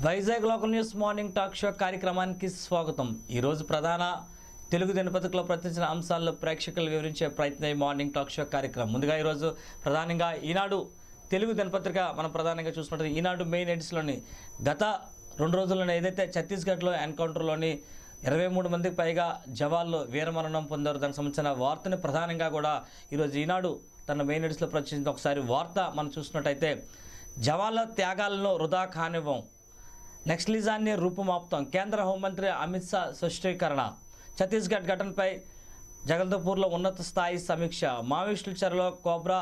Vizag local news morning talk show కార్యక్రమానికి స్వాగతం ఈరోజు ప్రధాన తెలుగు దినపత్రికలో ప్రచురించిన అంశాలను ప్రేక్షకులు వివరించే ప్రయత్నం ఈ మార్నింగ్ టాక్ షో కార్యక్రమం ముందుగా ఈరోజు ప్రధానంగా ఈనాడు తెలుగు దినపత్రిక మనం ప్రధానంగా చూసుకుంటే ఈనాడు మెయిన్ ఎడిషన్లోని గత రెండు రోజుల్లోనే ఏదైతే ఛత్తీస్గఢ్లో ఎన్కౌంటర్లోని ఇరవై మూడు మందికి పైగా జవాన్లు వీరమరణం పొందారు దానికి సంబంధించిన వార్తని ప్రధానంగా కూడా ఈరోజు ఈనాడు తన మెయిన్ ఎడిషన్లో ప్రచురించిన ఒకసారి వార్త మనం చూసినట్టయితే జవాన్ల త్యాగాలను వృధా కానివ్వం నక్సలిజాన్ని రూపుమాపుతాం కేంద్ర హోంమంత్రి అమిత్ షా స్పష్టీకరణ ఛత్తీస్గఢ్ ఘటనపై జగల్దపూర్లో ఉన్నత స్థాయి సమీక్ష మావోయిస్టుల చెరలో కోబ్రా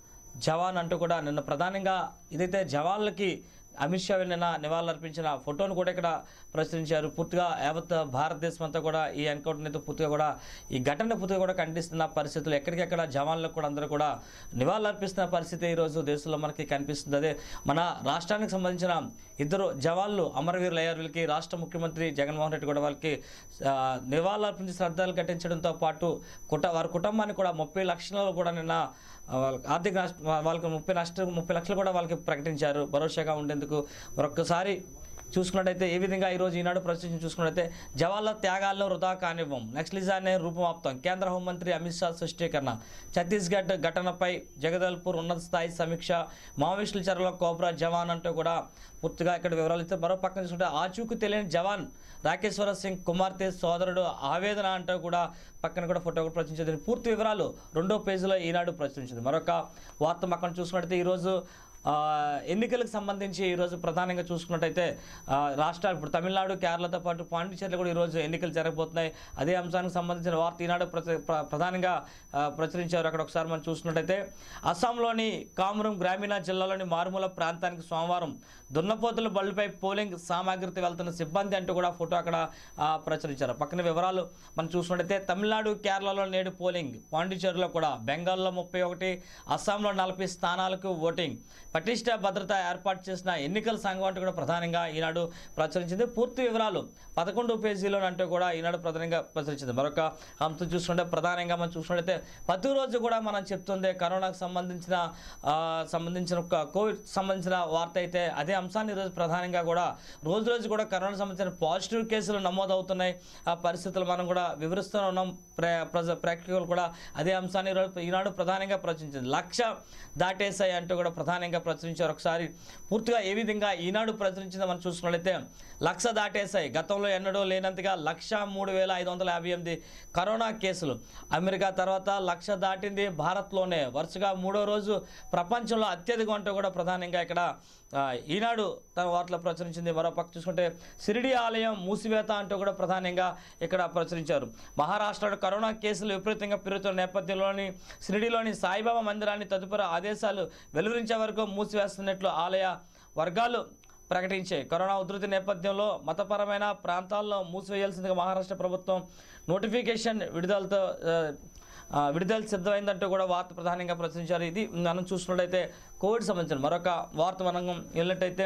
జవాన్ అంటూ కూడా నిన్న ప్రధానంగా ఇదైతే జవాన్లకి అమిత్ షా నిన్న నివాళులర్పించిన ఫోటోను కూడా ఇక్కడ ప్రచురించారు పూర్తిగా యావత్ భారతదేశం అంతా కూడా ఈ ఎన్కౌంటర్ అయితే పూర్తిగా కూడా ఈ ఘటన పూర్తిగా కూడా ఖండిస్తున్న పరిస్థితులు ఎక్కడికెక్కడ జవాన్లకు కూడా అందరూ కూడా నివాళులర్పిస్తున్న పరిస్థితి ఈరోజు దేశంలో మనకి కనిపిస్తుంది అదే మన రాష్ట్రానికి సంబంధించిన ఇద్దరు జవాన్లు అమరవీరులు అయ్యారు వీళ్ళకి రాష్ట్ర ముఖ్యమంత్రి జగన్మోహన్ రెడ్డి కూడా వాళ్ళకి ఆ, నివాళులర్పించి శ్రద్ధలు కట్టించడంతో పాటు కుట వారి కుటుంబానికి కూడా ముప్పై లక్షలు కూడా నిన్న ఆ, వాళ్ళ- ఆర్థిక నష్ట వాళ్ళకి ముప్పై నష్ట ముప్పై లక్షలు కూడా వాళ్ళకి ప్రకటించారు భరోసాగా ఉండేందుకు మరొకసారి చూసుకున్నట్టయితే ఏ విధంగా ఈరోజు ఈనాడు ప్రశ్న చూసుకున్నట్టయితే జవాన్ల త్యాగాలను వృధా కానివ్వం నక్సలిజాన్ని రూపమాప్తాం కేంద్ర హోంమంత్రి అమిత్ షా స్పష్టీకరణ ఛత్తీస్గఢ్ ఘటనపై జగదల్పూర్ ఉన్నత స్థాయి సమీక్ష మావోయిస్టుల చెరలో కోబ్రా జవాన్ అంటూ కూడా పూర్తిగా ఇక్కడ వివరాలు ఇస్తే మరో పక్కన చూసుకుంటే ఆచూకు తెలియని జవాన్ రాకేశ్వర సింగ్ కుమార్తె సోదరుడు ఆవేదన అంటూ కూడా పక్కన కూడా ఫోటో కూడా ప్రచురించింది పూర్తి వివరాలు రెండో పేజీలో ఈనాడు ప్రచురించింది మరొక వార్త పక్కన చూసుకున్నట్టయితే ఈరోజు ఆ, ఎన్నికలకు సంబంధించి ఈరోజు ప్రధానంగా చూసుకున్నట్టయితే ఆ, రాష్ట్రాలు ఇప్పుడు తమిళనాడు కేరళతో పాటు పాండిచేరిలో కూడా ఈరోజు ఎన్నికలు జరగబోతున్నాయి అదే అంశానికి సంబంధించిన వార్త ఈనాడు ప్రచ- ప్ర- ప్రధానంగా ఆ, ప్రచురించారు అక్కడ ఒకసారి మనం చూసుకున్నట్టయితే అస్సాంలోని కామరూం గ్రామీణ జిల్లాలోని మారుమూల ప్రాంతానికి సోమవారం దున్నపోతుల బళ్ళపై పోలింగ్ సామాగ్రితో వెళ్తున్న సిబ్బంది అంటూ కూడా ఫోటో అక్కడ ఆ, ప్రచురించారు పక్కన వివరాలు మనం చూసుకున్నట్టయితే తమిళనాడు కేరళలో నేడు పోలింగ్ పాండిచేరిలో కూడా బెంగాల్లో ముప్పై ఒకటి అస్సాంలో నలభై స్థానాలకు ఓటింగ్ పటిష్ట భద్రత ఏర్పాటు చేసిన ఎన్నికల సంఘం అంటూ కూడా ప్రధానంగా ఈనాడు ప్రచురించింది పూర్తి వివరాలు పదకొండు పేజీలో అంటూ కూడా ఈనాడు ప్రధానంగా ప్రచురించింది మరొక అంశం చూసుకుంటే ప్రధానంగా మనం చూసుకున్నట్టయితే ప్రతి రోజు కూడా మనం చెప్తుంది కరోనాకు సంబంధించిన ఆ, సంబంధించిన ఒక కోవిడ్ సంబంధించిన వార్త అయితే అదే అంశాన్ని ఈరోజు ప్రధానంగా కూడా రోజు రోజు కూడా కరోనా సంబంధించిన పాజిటివ్ కేసులు నమోదవుతున్నాయి ఆ పరిస్థితులు మనం కూడా వివరిస్తూ ఉన్నాం ప్రే ప్రజ ప్రేక్షకులు కూడా అదే అంశాన్ని ఈరోజు ఈనాడు ప్రధానంగా ప్రచురించింది లక్ష దాటేశాయి అంటూ కూడా ప్రధానంగా ప్రచురించారు ఒకసారి పూర్తిగా ఏ విధంగా ఈనాడు ప్రచురించిందో మనం చూసుకున్నట్లయితే లక్ష దాటేశాయి గతంలో ఎన్నడూ లేనంతగా లక్ష మూడు వేల ఐదు వందల యాభై ఎనిమిది కరోనా కేసులు అమెరికా తర్వాత లక్ష దాటింది భారత్లోనే వరుసగా మూడో రోజు ప్రపంచంలో అత్యధికం అంటూ కూడా ప్రధానంగా ఇక్కడ ఆ, ఈనాడు తన వార్తలో ప్రచురించింది మరో పక్క చూసుకుంటే సిరిడి ఆలయం మూసివేత అంటూ కూడా ప్రధానంగా ఇక్కడ ప్రచురించారు మహారాష్ట్రలో కరోనా కేసులు విపరీతంగా పెరుగుతున్న నేపథ్యంలోని సిరిడిలోని సాయిబాబా మందిరాన్ని తదుపరి ఆదేశాలు వెలువరించే వరకు మూసివేస్తున్నట్లు ఆలయ వర్గాలు ప్రకటించాయి కరోనా ఉధృతి నేపథ్యంలో మతపరమైన ప్రాంతాల్లో మూసివేయాల్సిందిగా మహారాష్ట్ర ప్రభుత్వం నోటిఫికేషన్ విడుదలతో ఆ, ఆ, విడుదల సిద్ధమైందంటూ కూడా వార్త ప్రధానంగా ప్రచురించారు ఇది మనం చూసినట్లయితే కోవిడ్ సంబంధించిన మరొక వార్త మనం వెళ్ళినట్టయితే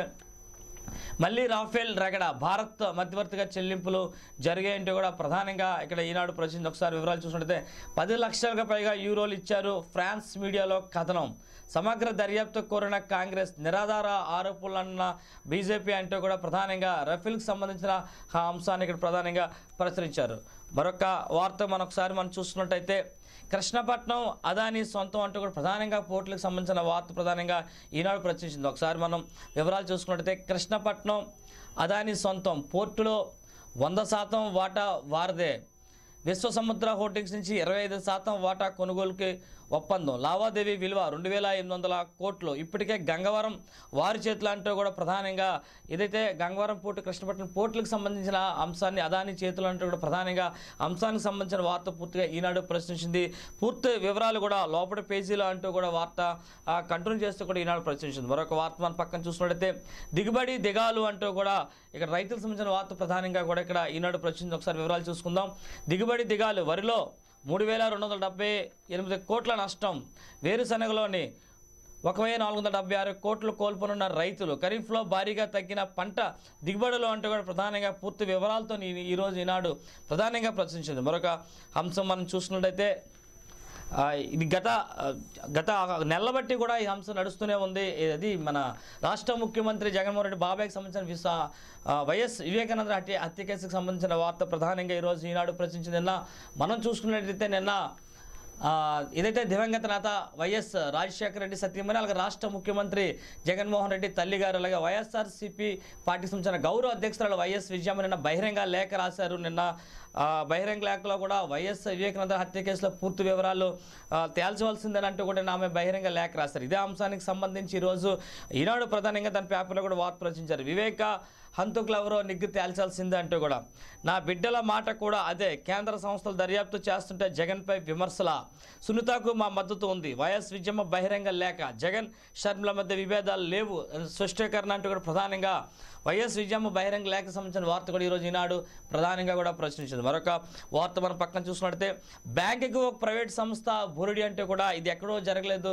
మళ్ళీ రాఫేల్ రగడ భారత్ మధ్యవర్తిగా చెల్లింపులు జరిగాయంటూ కూడా ప్రధానంగా ఇక్కడ ఈనాడు ప్రచురించింది ఒకసారి వివరాలు చూసినట్టయితే పది లక్షలకు పైగా యూరోలు ఇచ్చారు ఫ్రాన్స్ మీడియాలో కథనం సమగ్ర దర్యాప్తు కోరిన కాంగ్రెస్ నిరాధార ఆరోపణలన్న బీజేపీ అంటూ కూడా ప్రధానంగా రఫేల్కి సంబంధించిన ఆ అంశాన్ని ఇక్కడ ప్రధానంగా ప్రచురించారు మరొక వార్త మనం ఒకసారి మనం చూసుకున్నట్టయితే కృష్ణపట్నం అదాని సొంతం అంటూ కూడా ప్రధానంగా పోర్టులకు సంబంధించిన వార్త ప్రధానంగా ఈనాడు ప్రచురించింది ఒకసారి మనం వివరాలు చూసుకున్నట్టయితే కృష్ణపట్నం అదాని సొంతం పోర్టులో వంద శాతం వాటా వారదే విశ్వ సముద్ర హోల్డింగ్స్ నుంచి ఇరవై ఐదు శాతం వాటా కొనుగోలుకి ఒప్పందం లావాదేవీ విలువ రెండు వేల ఎనిమిది వందల కోట్లు ఇప్పటికే గంగవరం వారి చేతులు అంటూ కూడా ప్రధానంగా ఏదైతే గంగవరం పోర్టు కృష్ణపట్నం పోర్టులకు సంబంధించిన అంశాన్ని అదాని చేతులు అంటూ కూడా ప్రధానంగా అంశానికి సంబంధించిన వార్త పూర్తిగా ఈనాడు ప్రశ్నించింది పూర్తి వివరాలు కూడా లోపల పేజీలో అంటూ కూడా వార్త కంటిన్యూ చేస్తూ కూడా ఈనాడు ప్రశ్నించింది మరొక వార్త మన పక్కన చూసినట్టయితే దిగుబడి దిగాలు అంటూ కూడా ఇక్కడ రైతులకు సంబంధించిన వార్త ప్రధానంగా కూడా ఇక్కడ ఈనాడు ప్రశ్నించింది ఒకసారి వివరాలు చూసుకుందాం దిగుబడి దిగాలు వరిలో మూడు వేల రెండు వందల డెబ్బై ఎనిమిది కోట్ల నష్టం వేరుశనగలోని ఒక వెయ్యి నాలుగు వందల డెబ్బై ఆరు కోట్లు కోల్పోనున్న రైతులు ఖరీఫ్లో భారీగా తగ్గిన పంట దిగుబడులు అంటూ కూడా ప్రధానంగా పూర్తి వివరాలతో ఈ- ఈరోజు ఈనాడు ప్రధానంగా ప్రశ్నించింది మరొక అంశం మనం చూసినట్టయితే ఆ, ఇది గత ఆ, గత నెల బట్టి కూడా ఈ అంశం నడుస్తూనే ఉంది ఇది మన రాష్ట్ర ముఖ్యమంత్రి జగన్మోహన్ రెడ్డి బాబాయ్కి సంబంధించిన విసా ఆ, వైఎస్ వివేకానంద హత్య హత్య కేసుకు సంబంధించిన వార్త ప్రధానంగా ఈరోజు ఈనాడు ప్రచురించింది నిన్న మనం చూసుకున్నట్లయితే నిన్న ఆ, ఏదైతే దివంగత నేత వైఎస్ రాజశేఖర రెడ్డి సత్యమని అలాగే రాష్ట్ర ముఖ్యమంత్రి జగన్మోహన్ రెడ్డి తల్లి గారు అలాగే వైఎస్ఆర్సీపీ పార్టీకి సంబంధించిన గౌరవ అధ్యక్షురాలు వైఎస్ విజయమ్మ నిన్న బహిరంగ లేఖ రాశారు నిన్న ఆ, బహిరంగ లేఖలో కూడా వైఎస్ వివేకానంద హత్య కేసులో పూర్తి వివరాలు ఆ, తేల్చవలసిందని అంటూ కూడా ఆమె బహిరంగ లేఖ రాశారు ఇదే అంశానికి సంబంధించి ఈరోజు ఈనాడు ప్రధానంగా తన పేపర్లో కూడా వార్త ప్రచురించారు వివేక హంతకులు ఎవరో నిగ్గు తేల్చాల్సిందే అంటూ కూడా నా బిడ్డల మాట కూడా అదే కేంద్ర సంస్థలు దర్యాప్తు చేస్తుంటే జగన్పై విమర్శల సునీతకు మా మద్దతు ఉంది వైఎస్ విజయమ్మ బహిరంగ లేఖ జగన్ షర్మిల మధ్య విభేదాలు లేవు స్పష్టీకరణ అంటూ కూడా ప్రధానంగా వైఎస్ విజయమ్మ బహిరంగ లేఖ సంబంధించిన వార్త కూడా ఈరోజు ఈనాడు ప్రధానంగా కూడా ప్రచురించింది మరొక వార్త మనం పక్కన చూసినట్లయితే బ్యాంకుకి ఒక ప్రైవేట్ సంస్థ బురుడి అంటే కూడా ఇది ఎక్కడో జరగలేదు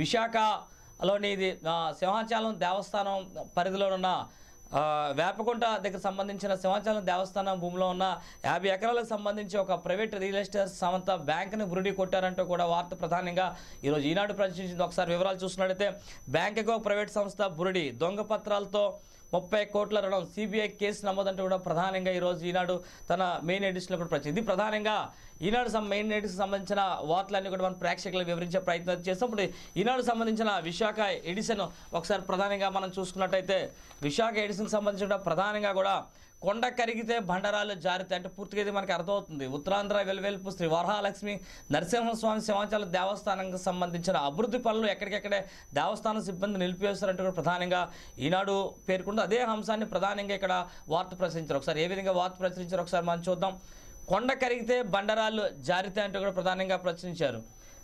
విశాఖలోని ఇది ఆ, సింహాచలం దేవస్థానం పరిధిలో ఉన్న ఆ, వేపకుంట దగ్గర సంబంధించిన సింహాచలం దేవస్థానం భూమిలో ఉన్న యాభై ఎకరాలకు సంబంధించి ఒక ప్రైవేట్ రియల్ ఎస్టేట్ సంస్థ బ్యాంకుని బురుడి కొట్టారంటూ కూడా వార్త ప్రధానంగా ఈరోజు ఈనాడు ప్రచురించింది ఒకసారి వివరాలు చూసినట్లయితే బ్యాంకుకి ఒక ప్రైవేట్ సంస్థ బురుడి దొంగ పత్రాలతో ముప్పై కోట్ల రుణం సిబిఐ కేసు నమోదంటూ కూడా ప్రధానంగా ఈరోజు ఈనాడు తన మెయిన్ ఎడిషన్లో కూడా ప్రచురించింది ఇది ప్రధానంగా ఈనాడు సం- మెయిన్ ఎడిషన్ సంబంధించిన వార్తలన్నీ కూడా మనం ప్రేక్షకులకు వివరించే ప్రయత్నం చేస్తాం ఇప్పుడు ఈనాడు సంబంధించిన విశాఖ ఎడిషన్ ఒకసారి ప్రధానంగా మనం చూసుకున్నట్టయితే విశాఖ ఎడిషన్కి సంబంధించిన ప్రధానంగా కూడా కొండ కరిగితే బండరాలు జారితే అంటే పూర్తిగా ఇది మనకి అర్థమవుతుంది ఉత్తరాంధ్ర వెలువెల్పు శ్రీ వరహాలక్ష్మి నరసింహస్వామి సింహాచల దేవస్థానానికి సంబంధించిన అభివృద్ధి పనులు ఎక్కడికెక్కడే దేవస్థానం సిబ్బంది నిలిపివేస్తారంటూ కూడా ప్రధానంగా ఈనాడు పేర్కొంటూ అదే అంశాన్ని ప్రధానంగా ఇక్కడ వార్త ప్రచురించారు ఒకసారి ఏ విధంగా వార్త ప్రచురించారు ఒకసారి మనం చూద్దాం కొండ కరిగితే బండరాలు జారితే అంటూ కూడా ప్రధానంగా ప్రచురించారు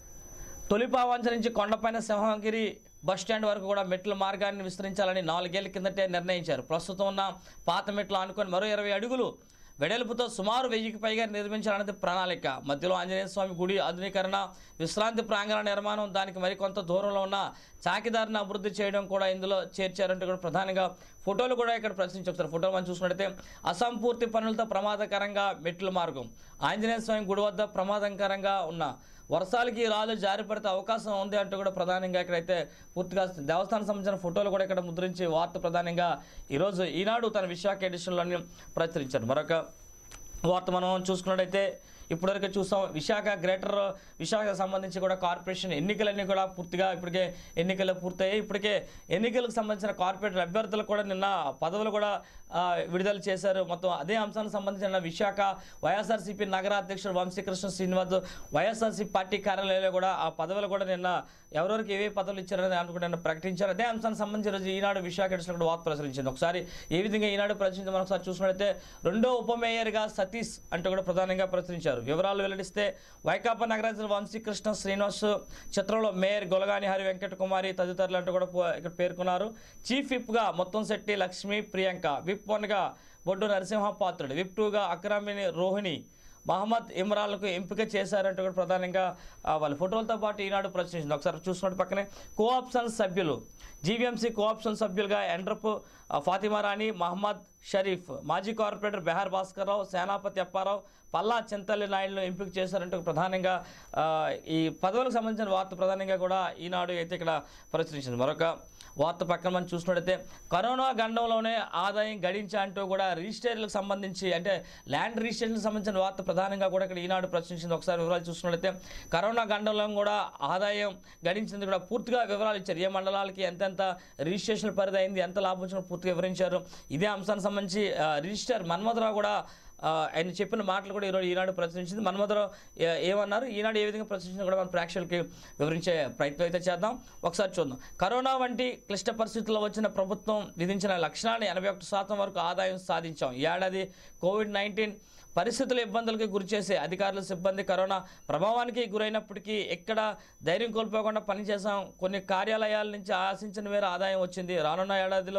తొలిపావంచ నుంచి కొండపైన సింహగిరి బస్ స్టాండ్ వరకు కూడా మెట్ల మార్గాన్ని విస్తరించాలని నాలుగేళ్ల కిందటే నిర్ణయించారు ప్రస్తుతం ఉన్న పాత మెట్లు ఆనుకొని మరో ఇరవై అడుగులు వెడల్పుతో సుమారు వెయ్యికి పైగా నిర్మించాలన్నది ప్రణాళిక మధ్యలో ఆంజనేయ స్వామి గుడి ఆధునీకరణ విశ్రాంతి ప్రాంగణ నిర్మాణం దానికి మరికొంత దూరంలో ఉన్న చాకిదారిని అభివృద్ధి చేయడం కూడా ఇందులో చేర్చారంటూ కూడా ప్రధానంగా ఫోటోలు కూడా ఇక్కడ ప్రశ్నించారు ఫోటోలు మనం చూసినట్టయితే అసంపూర్తి పనులతో ప్రమాదకరంగా మెట్ల మార్గం ఆంజనేయ స్వామి గుడి వద్ద ప్రమాదకరంగా ఉన్న వర్షాలకి రాళ్ళు జారిపడితే అవకాశం ఉంది అంటూ కూడా ప్రధానంగా ఇక్కడైతే పూర్తిగా దేవస్థానం సంబంధించిన ఫోటోలు కూడా ఇక్కడ ముద్రించి వార్త ప్రధానంగా ఈరోజు ఈనాడు తన విశాఖ ఎడిషన్లోని ప్రచురించారు మరొక వార్త మనం చూసుకున్నట్టయితే ఇప్పటివరకు చూసాం విశాఖ గ్రేటర్ విశాఖకు సంబంధించి కూడా కార్పొరేషన్ ఎన్నికలన్నీ కూడా పూర్తిగా ఇప్పటికే ఎన్నికలు పూర్తయ్యాయి ఇప్పటికే ఎన్నికలకు సంబంధించిన కార్పొరేటర్ అభ్యర్థులు కూడా నిన్న పదవులు కూడా ఆ, విడుదల చేశారు మొత్తం అదే అంశానికి సంబంధించిన విశాఖ వైఎస్ఆర్సీపీ నగర అధ్యక్షుడు వంశీకృష్ణ శ్రీనివాస్ వైఎస్ఆర్సీపీ పార్టీ కార్యాలయంలో కూడా ఆ పదవులు కూడా నిన్న ఎవరెవరికి ఏవే పదవులు ఇచ్చారని దాంట్లో కూడా నిన్న ప్రకటించారు అదే అంశానికి సంబంధించి ఈరోజు ఈనాడు విశాఖ ఎడిషన్ కూడా వార్త ప్రచురించింది ఒకసారి ఏ విధంగా ఈనాడు ప్రచురించింది మనం ఒకసారి చూసినట్లయితే రెండో ఉప మేయర్గా సతీష్ అంటూ కూడా ప్రధానంగా ప్రచురించారు వివరాలు వెల్లడిస్తే వైకాపా నగరాజు వంశీకృష్ణ శ్రీనివాస్ చిత్రంలో మేయర్ గొలగాని హరి వెంకట కుమారి తదితరులు అంటూ కూడా పో- ఇక్కడ పేర్కొన్నారు చీఫ్ విప్గా మొత్తం శెట్టి లక్ష్మి ప్రియాంక విప్ వన్గా బొడ్డు నరసింహ పాత్రుడు విప్ టూగా అక్రమిని రోహిణి మహమ్మద్ ఇమ్రాన్లకు ఎంపిక చేశారంటూ కూడా ప్రధానంగా ఆ, వాళ్ళ ఫోటోలతో పాటు ఈనాడు ప్రచురించింది ఒకసారి చూసుకుంటే పక్కనే కోఆప్షన్ సభ్యులు జీవీఎంసీ కోఆప్షన్ సభ్యులుగా ఎండ్రపు ఆ, ఫాతిమా రాణి మహమ్మద్ షరీఫ్ మాజీ కార్పొరేటర్ బెహార్ భాస్కర్రావు సేనాపతి అప్పారావు పల్లా చింతల్లి నాయుడును ఎంపిక చేశారంటూ ప్రధానంగా ఆ, ఈ పదవులకు సంబంధించిన వార్త ప్రధానంగా కూడా ఈనాడు అయితే ఇక్కడ ప్రచురించింది మరొక వార్త పక్కన మనం చూసినట్టయితే కరోనా గండంలోనే ఆదాయం గడించా అంటూ కూడా రిజిస్ట్రేర్లకు సంబంధించి అంటే ల్యాండ్ రిజిస్ట్రేషన్కి సంబంధించిన వార్త ప్రధానంగా కూడా ఇక్కడ ఈనాడు ప్రశ్నించింది ఒకసారి వివరాలు చూసినట్లయితే కరోనా గండంలో కూడా ఆదాయం గడించింది కూడా పూర్తిగా వివరాలు ఇచ్చారు ఏ మండలాలకి ఎంతెంత రిజిస్ట్రేషన్ పరిధి అయింది ఎంత లాభం వచ్చినా పూర్తిగా వివరించారు ఇదే అంశానికి సంబంధించి ఆ, రిజిస్టర్ మన్మధరావు కూడా ఆ, ఆయన చెప్పిన మాటలు కూడా ఈరోజు ఈనాడు ప్రచురించింది మన్మధరావు ఏ- ఏమన్నారు ఈనాడు ఏ విధంగా ప్రచురించింది కూడా మన ప్రేక్షకులకి వివరించే ప్రయత్నం అయితే చేద్దాం ఒకసారి చూద్దాం కరోనా వంటి క్లిష్ట పరిస్థితుల్లో వచ్చిన ప్రభుత్వం విధించిన లక్షణాన్ని ఎనభై ఒకటి శాతం వరకు ఆదాయం సాధించాం ఈ ఏడాది కోవిడ్ నైన్టీన్ పరిస్థితుల ఇబ్బందులకు గురిచేసే అధికారులు సిబ్బంది కరోనా ప్రభావానికి గురైనప్పటికీ ఎక్కడ ధైర్యం కోల్పోకుండా పనిచేసాం కొన్ని కార్యాలయాల నుంచి ఆశించిన మేర ఆదాయం వచ్చింది రానున్న ఏడాదిలో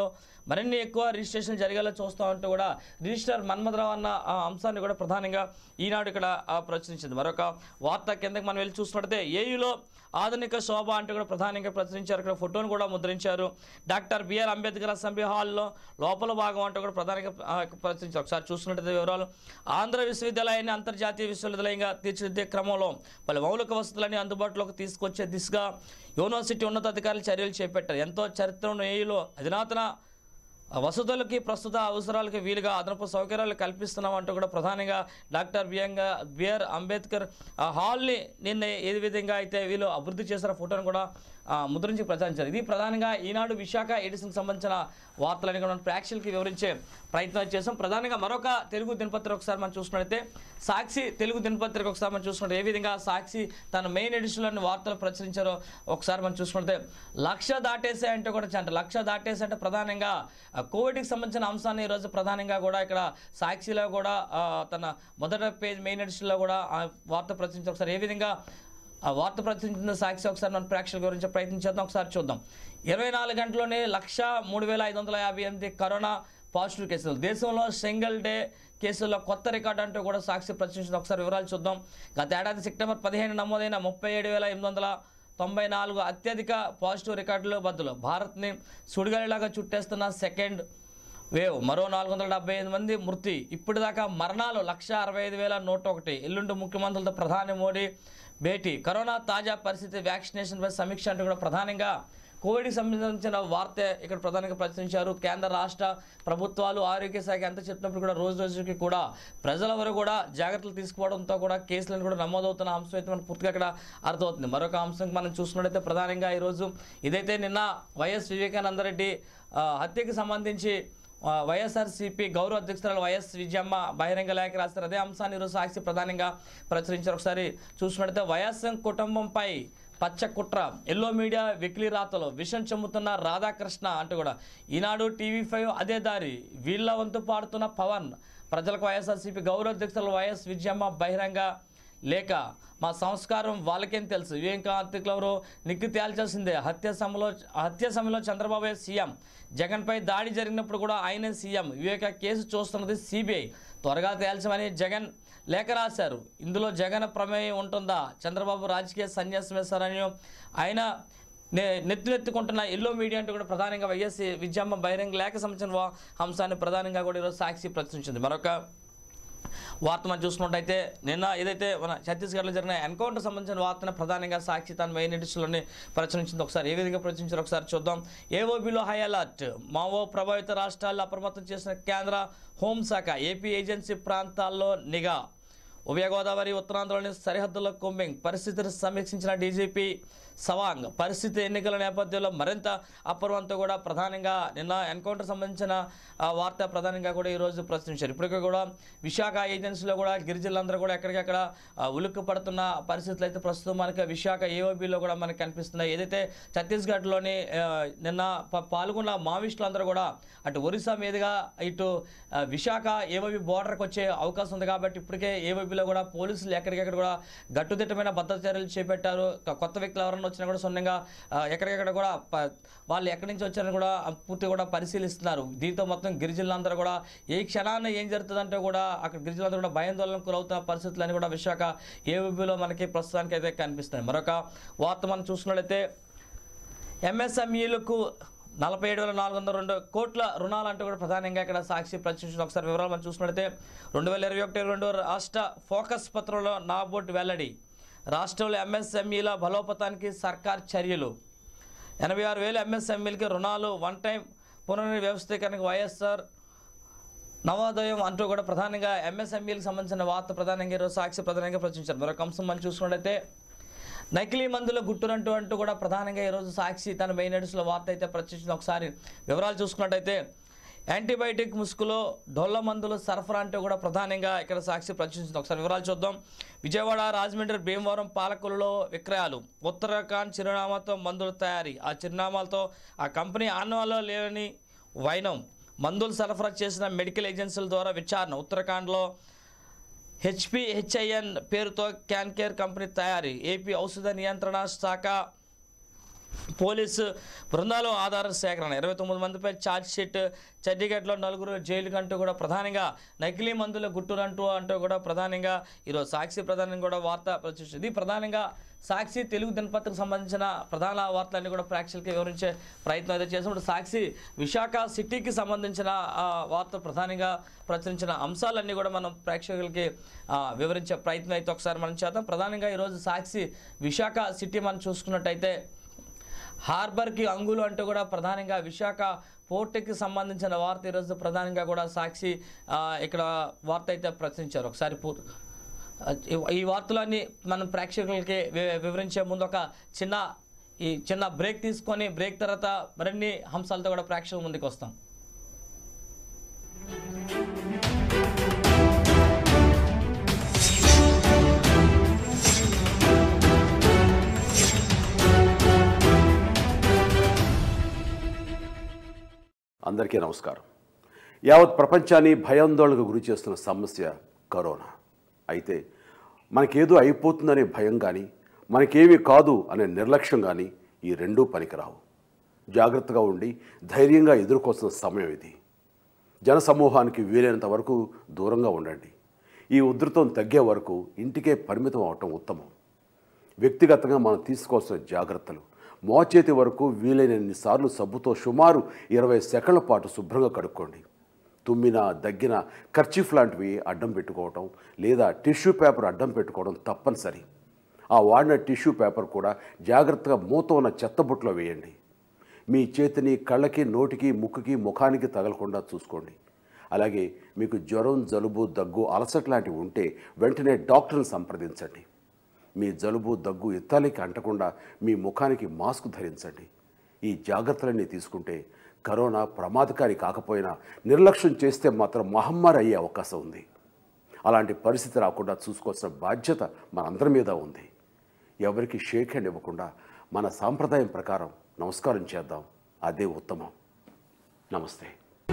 మరిన్ని ఎక్కువ రిజిస్ట్రేషన్ జరిగేలా చూస్తూ ఉంటూ కూడా రిజిస్టర్ మన్మధరావు అన్న ఆ అంశాన్ని కూడా ప్రధానంగా ఈనాడు ఇక్కడ ఆ, ప్రచురించింది మరొక వార్త కిందకి మనం వెళ్ళి చూసినట్టయితే ఏయులో ఆధునిక శోభ అంటూ కూడా ప్రధానంగా ప్రచురించారు ఇక్కడ ఫోటోను కూడా ముద్రించారు డాక్టర్ బిఆర్ అంబేద్కర్ అసెంబ్లీ హాల్లో లోపల భాగం అంటూ కూడా ప్రధానంగా ఆ, ప్రచురించారు ఒకసారి చూసినట్టయితే వివరాలు ఆంధ్ర విశ్వవిద్యాలయాన్ని అంతర్జాతీయ విశ్వవిద్యాలయంగా తీర్చిదిద్దే క్రమంలో పలు మౌలిక వసతులని అందుబాటులోకి తీసుకొచ్చే దిశగా యూనివర్సిటీ ఉన్నతాధికారులు చర్యలు చేపట్టారు ఎంతో చరిత్ర ఉన్న ఏయులో అధునాతన వసతులకి ప్రస్తుత అవసరాలకి వీలుగా అదనపు సౌకర్యాలు కల్పిస్తున్నాం అంటూ కూడా ప్రధానంగా డాక్టర్ బిఎంగా బిఆర్ అంబేద్కర్ ఆ హాల్ని నిన్న ఏ విధంగా అయితే వీళ్ళు అభివృద్ధి చేసిన ఫోటోను కూడా ఆ, ముద్రించి ప్రచారించారు ఇది ప్రధానంగా ఈనాడు విశాఖ ఎడిషన్కి సంబంధించిన వార్తలని కూడా మనం ప్రేక్షకులకి వివరించే ప్రయత్నం చేసాం ప్రధానంగా మరొక తెలుగు దినపత్రిక ఒకసారి మనం చూసినట్లయితే సాక్షి తెలుగు దినపత్రిక ఒకసారి మనం చూసుకుంటే ఏ విధంగా సాక్షి తన మెయిన్ ఎడిషన్లోని వార్తలు ప్రచురించారో ఒకసారి మనం చూసుకుంటే లక్ష దాటేసే అంటే కూడా చంట లక్ష దాటేసే అంటే ప్రధానంగా ఆ, కోవిడ్కి సంబంధించిన అంశాన్ని ఈరోజు ప్రధానంగా కూడా ఇక్కడ సాక్షిలో కూడా ఆ, తన మొదట పేజ్ మెయిన్ ఎడిషన్లో కూడా ఆ వార్త ప్రచురించారు ఒకసారి ఏ విధంగా ఆ వార్త ప్రచురించిన సాక్షి ఒకసారి మన ప్రేక్షకుల గురించి ప్రయత్నం చేద్దాం ఒకసారి చూద్దాం ఇరవై నాలుగు గంటల్లోనే లక్ష మూడు వేల ఐదు వందల యాభై ఎనిమిది కరోనా పాజిటివ్ కేసులు దేశంలో సింగిల్ డే కేసుల్లో కొత్త రికార్డు అంటూ కూడా సాక్షి ప్రచురించిన ఒకసారి వివరాలు చూద్దాం గత ఏడాది సెప్టెంబర్ పదిహేను నమోదైన ముప్పై ఏడు వేల ఎనిమిది వందల తొంభై నాలుగు అత్యధిక పాజిటివ్ రికార్డుల బదులు భారత్ని సుడిగాలిలాగా చుట్టేస్తున్న సెకండ్ వేవ్ మరో నాలుగు వందల డెబ్బై ఐదు మంది మృతి ఇప్పటిదాకా మరణాలు లక్ష అరవై ఐదు వేల నూట ఒకటి ఎల్లుండి ముఖ్యమంత్రులతో ప్రధాని మోడీ భేటీ కరోనా తాజా పరిస్థితి వ్యాక్సినేషన్పై సమీక్ష అంటూ కూడా ప్రధానంగా కోవిడ్కి సంబంధించిన వార్త ఇక్కడ ప్రధానంగా ప్రచురించారు కేంద్ర రాష్ట్ర ప్రభుత్వాలు ఆరోగ్య శాఖ ఎంత చెప్పినప్పుడు కూడా రోజు రోజుకి కూడా ప్రజల వరకు కూడా జాగ్రత్తలు తీసుకోవడంతో కూడా కేసులను కూడా నమోదవుతున్న అంశం అయితే మనకు పూర్తిగా ఇక్కడ అర్థమవుతుంది మరొక అంశం మనం చూసుకున్నట్టయితే ప్రధానంగా ఈరోజు ఇదైతే నిన్న వైఎస్ వివేకానంద రెడ్డి ఆ, హత్యకి సంబంధించి ఆ, వైఎస్ఆర్సీపీ గౌరవ అధ్యక్షురాలు వైఎస్ విజయమ్మ బహిరంగ లేఖ రాస్తారు అదే అంశాన్ని ఈరోజు సాక్షి ప్రధానంగా ప్రచురించారు ఒకసారి చూసినట్టయితే వైఎస్ఎం కుటుంబంపై పచ్చ కుట్ర ఎల్లో మీడియా వెకిలి రాతలో విషం చెమ్ముతున్న రాధాకృష్ణ అంటూ కూడా ఈనాడు టీవీ ఫైవ్ అదే దారి వీళ్ళ వంతు పాడుతున్న పవన్ ప్రజలకు వైఎస్ఆర్సీపీ గౌరవ అధ్యక్షులు వైఎస్ విజయమ్మ బహిరంగ లేక మా సంస్కారం వాళ్ళకేం తెలుసు వివేక హత్యకులెవరు నిగ్గు తేల్చాల్సిందే హత్య సమయంలో హత్య సమయంలో చంద్రబాబు సీఎం జగన్పై దాడి జరిగినప్పుడు కూడా ఆయనే సీఎం వివేక కేసు చూస్తున్నది సిబిఐ త్వరగా తేల్చమని జగన్ లేఖ రాశారు ఇందులో జగన్ ప్రమేయం ఉంటుందా చంద్రబాబు రాజకీయ సన్యాసం వేశారని ఆయన నే నెత్తినెత్తుకుంటున్న ఎల్లో మీడియా అంటూ కూడా ప్రధానంగా వైఎస్ విజయమ్మ బహిరంగ లేఖ సంబంధించిన వా- అంశాన్ని ప్రధానంగా కూడా ఈరోజు సాక్షి ప్రచురించింది మరొక వార్త మనం చూసుకున్నట్టయితే నిన్న ఏదైతే మన ఛత్తీస్గఢ్లో జరిగిన ఎన్కౌంటర్ సంబంధించిన వార్తను ప్రధానంగా సాక్షి తన మెయిన్ ఎడిషన్లోనే ప్రచురించింది ఒకసారి ఏ విధంగా ప్రచురించారు ఒకసారి చూద్దాం ఏఓబిలో హై అలర్ట్ మావో ప్రభావిత రాష్ట్రాల్లో అప్రమత్తం చేసిన కేంద్ర హోంశాఖ ఏపీ ఏజెన్సీ ప్రాంతాల్లో నిఘా ఉభయ గోదావరి ఉత్తరాంధ్రలోని సరిహద్దుల కుంబింగ్ పరిస్థితిని సమీక్షించిన డీజీపీ సవాంగ్ పరిస్థితి ఎన్నికల నేపథ్యంలో మరింత అప్రమత్తంతో కూడా ప్రధానంగా నిన్న ఎన్కౌంటర్ సంబంధించిన ఆ, వార్త ప్రధానంగా కూడా ఈరోజు ప్రచురించారు ఇప్పటికే కూడా విశాఖ ఏజెన్సీలో కూడా గిరిజనులందరూ కూడా ఎక్కడికక్కడ ఆ, ఉలిక్కి పడుతున్న పరిస్థితులు అయితే ప్రస్తుతం మనకి విశాఖ ఏఓబిలో కూడా మనకి కనిపిస్తున్నాయి ఏదైతే ఛత్తీస్గఢ్లోని ఆ, నిన్న ప- పాల్గొన్న మావోయిస్టులందరూ కూడా అటు ఒరిస్సా మీదుగా ఇటు ఆ, విశాఖ ఏఓబి బోర్డర్కి వచ్చే అవకాశం ఉంది కాబట్టి ఇప్పటికే ఏఓబిలో కూడా పోలీసులు ఎక్కడికెక్కడ కూడా గట్టుదిట్టమైన భద్రత చర్యలు చేపట్టారు కొ- కొత్త వ్యక్తులు ఎవరైనా వచ్చినా కూడా సొంతంగా ఆ, ఎక్కడికెక్కడ కూడా ప- వాళ్ళు ఎక్కడి నుంచి వచ్చారని కూడా పూర్తిగా కూడా పరిశీలిస్తున్నారు దీంతో మొత్తం గిరిజనులందరూ కూడా ఏ క్షణాన్ని ఏం జరుగుతుందంటే కూడా అక్కడ గిరిజనులందరూ కూడా భయాందోళనకు గురవుతున్న పరిస్థితులన్నీ కూడా విశాఖ ఏఓబిలో మనకి ప్రస్తుతానికి అయితే కనిపిస్తున్నాయి మరొక వార్త మనం చూసుకున్నట్లయితే ఎంఎస్ఎంఈలకు నలభై ఏడు వేల నాలుగు వందల రెండు కోట్ల రుణాలు అంటూ కూడా ప్రధానంగా ఇక్కడ సాక్షి ప్రచురించిన ఒకసారి వివరాలు మనం చూసుకున్నట్లయితే రెండు వేల ఇరవై ఒకటి రెండు రాష్ట్ర ఫోకస్ పత్రంలో నాబోర్డు వెల్లడి రాష్ట్రంలో ఎంఎస్ఎంఈల బలోపతానికి సర్కార్ చర్యలు ఎనభై ఆరు వేల ఎంఎస్ఎంఈలకి రుణాలు వన్ టైం పునర్వ్యవస్థీకరణకు వైఎస్ఆర్ నవోదయం అంటూ కూడా ప్రధానంగా ఎంఎస్ఎంఈలకు సంబంధించిన వార్త ప్రధానంగా ఈరోజు సాక్షి ప్రధానంగా ప్రచురించారు మరొక అంశం మనం చూసుకున్నట్లయితే నకిలీ మందుల గుట్టురంటూ అంటూ కూడా ప్రధానంగా ఈరోజు సాక్షి తన మెయిన్ ఎడిషన్లో వార్త అయితే ప్రచురించిన ఒకసారి వివరాలు చూసుకున్నట్టయితే యాంటీబయాటిక్ ముసుగులో డొల్ల మందులు సరఫరా అంటూ కూడా ప్రధానంగా ఇక్కడ సాక్షి ప్రచురించింది ఒకసారి వివరాలు చూద్దాం విజయవాడ రాజమండ్రి భీమవరం పాలకులలో విక్రయాలు ఉత్తరాఖండ్ చిరునామాతో మందుల తయారీ ఆ చిరునామాలతో ఆ కంపెనీ ఆన్వాలో లేని వైనం మందులు సరఫరా చేసిన మెడికల్ ఏజెన్సీల ద్వారా విచారణ ఉత్తరాఖండ్లో హెచ్పి హెచ్ఐఎన్ పేరుతో క్యాన్ కేర్ కంపెనీ తయారీ ఏపీ ఔషధ నియంత్రణ శాఖ పోలీసు బృందాలు ఆధార సేకరణ ఇరవై తొమ్మిది మందిపై ఛార్జ్ షీట్ చండీగఢ్లో నలుగురు జైలుకు అంటూ కూడా ప్రధానంగా నకిలీ మందుల గుట్టురంటూ అంటూ కూడా ప్రధానంగా ఈరోజు సాక్షి ప్రధానంగా కూడా వార్త ప్రచురించింది ఇది ప్రధానంగా సాక్షి తెలుగు దినపత్రికకు సంబంధించిన ప్రధాన వార్తలన్నీ కూడా ప్రేక్షకులకి వివరించే ప్రయత్నం అయితే చేసినప్పుడు సాక్షి విశాఖ సిటీకి సంబంధించిన ఆ, వార్త ప్రధానంగా ప్రచురించిన అంశాలన్నీ కూడా మనం ప్రేక్షకులకి ఆ, వివరించే ప్రయత్నం అయితే ఒకసారి మనం చేద్దాం ప్రధానంగా ఈరోజు సాక్షి విశాఖ సిటీ మనం చూసుకున్నట్టయితే హార్బర్కి అంగులు అంటూ కూడా ప్రధానంగా విశాఖ పోర్టుకి సంబంధించిన వార్త ఈరోజు ప్రధానంగా కూడా సాక్షి ఆ, ఇక్కడ వార్త అయితే ప్రచురించారు ఒకసారి పూ ఆ, ఈ- ఈ వార్తలన్నీ మనం ప్రేక్షకులకి వి- వివరించే ముందు ఒక చిన్న ఈ చిన్న బ్రేక్ తీసుకొని బ్రేక్ తర్వాత మరిన్ని అంశాలతో కూడా ప్రేక్షకుల ముందుకు వస్తాం అందరికీ నమస్కారం యావత్ ప్రపంచాన్ని భయాందోళనకు గురి చేస్తున్న సమస్య కరోనా అయితే మనకేదో అయిపోతుందనే భయం కానీ మనకేమీ కాదు అనే నిర్లక్ష్యం కానీ ఈ రెండూ పనికిరావు జాగ్రత్తగా ఉండి ధైర్యంగా ఎదుర్కోవాల్సిన సమయం ఇది జనసమూహానికి వీలైనంత వరకు దూరంగా ఉండండి ఈ ఉధృతం తగ్గే వరకు ఇంటికే పరిమితం అవటం ఉత్తమం వ్యక్తిగతంగా మనం తీసుకోవాల్సిన జాగ్రత్తలు మోచేతి వరకు వీలైనన్ని సార్లు సబ్బుతో సుమారు ఇరవై సెకండ్ల పాటు శుభ్రంగా కడుక్కోండి తుమ్మిన దగ్గిన కర్చీఫ్ లాంటివి అడ్డం పెట్టుకోవటం లేదా టిష్యూ పేపర్ అడ్డం పెట్టుకోవడం తప్పనిసరి ఆ వాడిన టిష్యూ పేపర్ కూడా జాగ్రత్తగా మూత ఉన్న చెత్తబుట్టలో వేయండి మీ చేతిని కళ్ళకి నోటికి ముక్కుకి ముఖానికి తగలకుండా చూసుకోండి అలాగే మీకు జ్వరం జలుబు దగ్గు అలసట లాంటివి ఉంటే వెంటనే డాక్టర్ని సంప్రదించండి మీ జలుబు దగ్గు ఇత్తాలికి అంటకుండా మీ ముఖానికి మాస్క్ ధరించండి ఈ జాగ్రత్తలన్నీ తీసుకుంటే కరోనా ప్రమాదకారి కాకపోయినా నిర్లక్ష్యం చేస్తే మాత్రం మహమ్మారి అయ్యే అవకాశం ఉంది అలాంటి పరిస్థితి రాకుండా చూసుకోవాల్సిన బాధ్యత మనందరి మీద ఉంది ఎవరికి షేక్ హ్యాండ్ ఇవ్వకుండా మన సాంప్రదాయం ప్రకారం నమస్కారం చేద్దాం అదే ఉత్తమం నమస్తే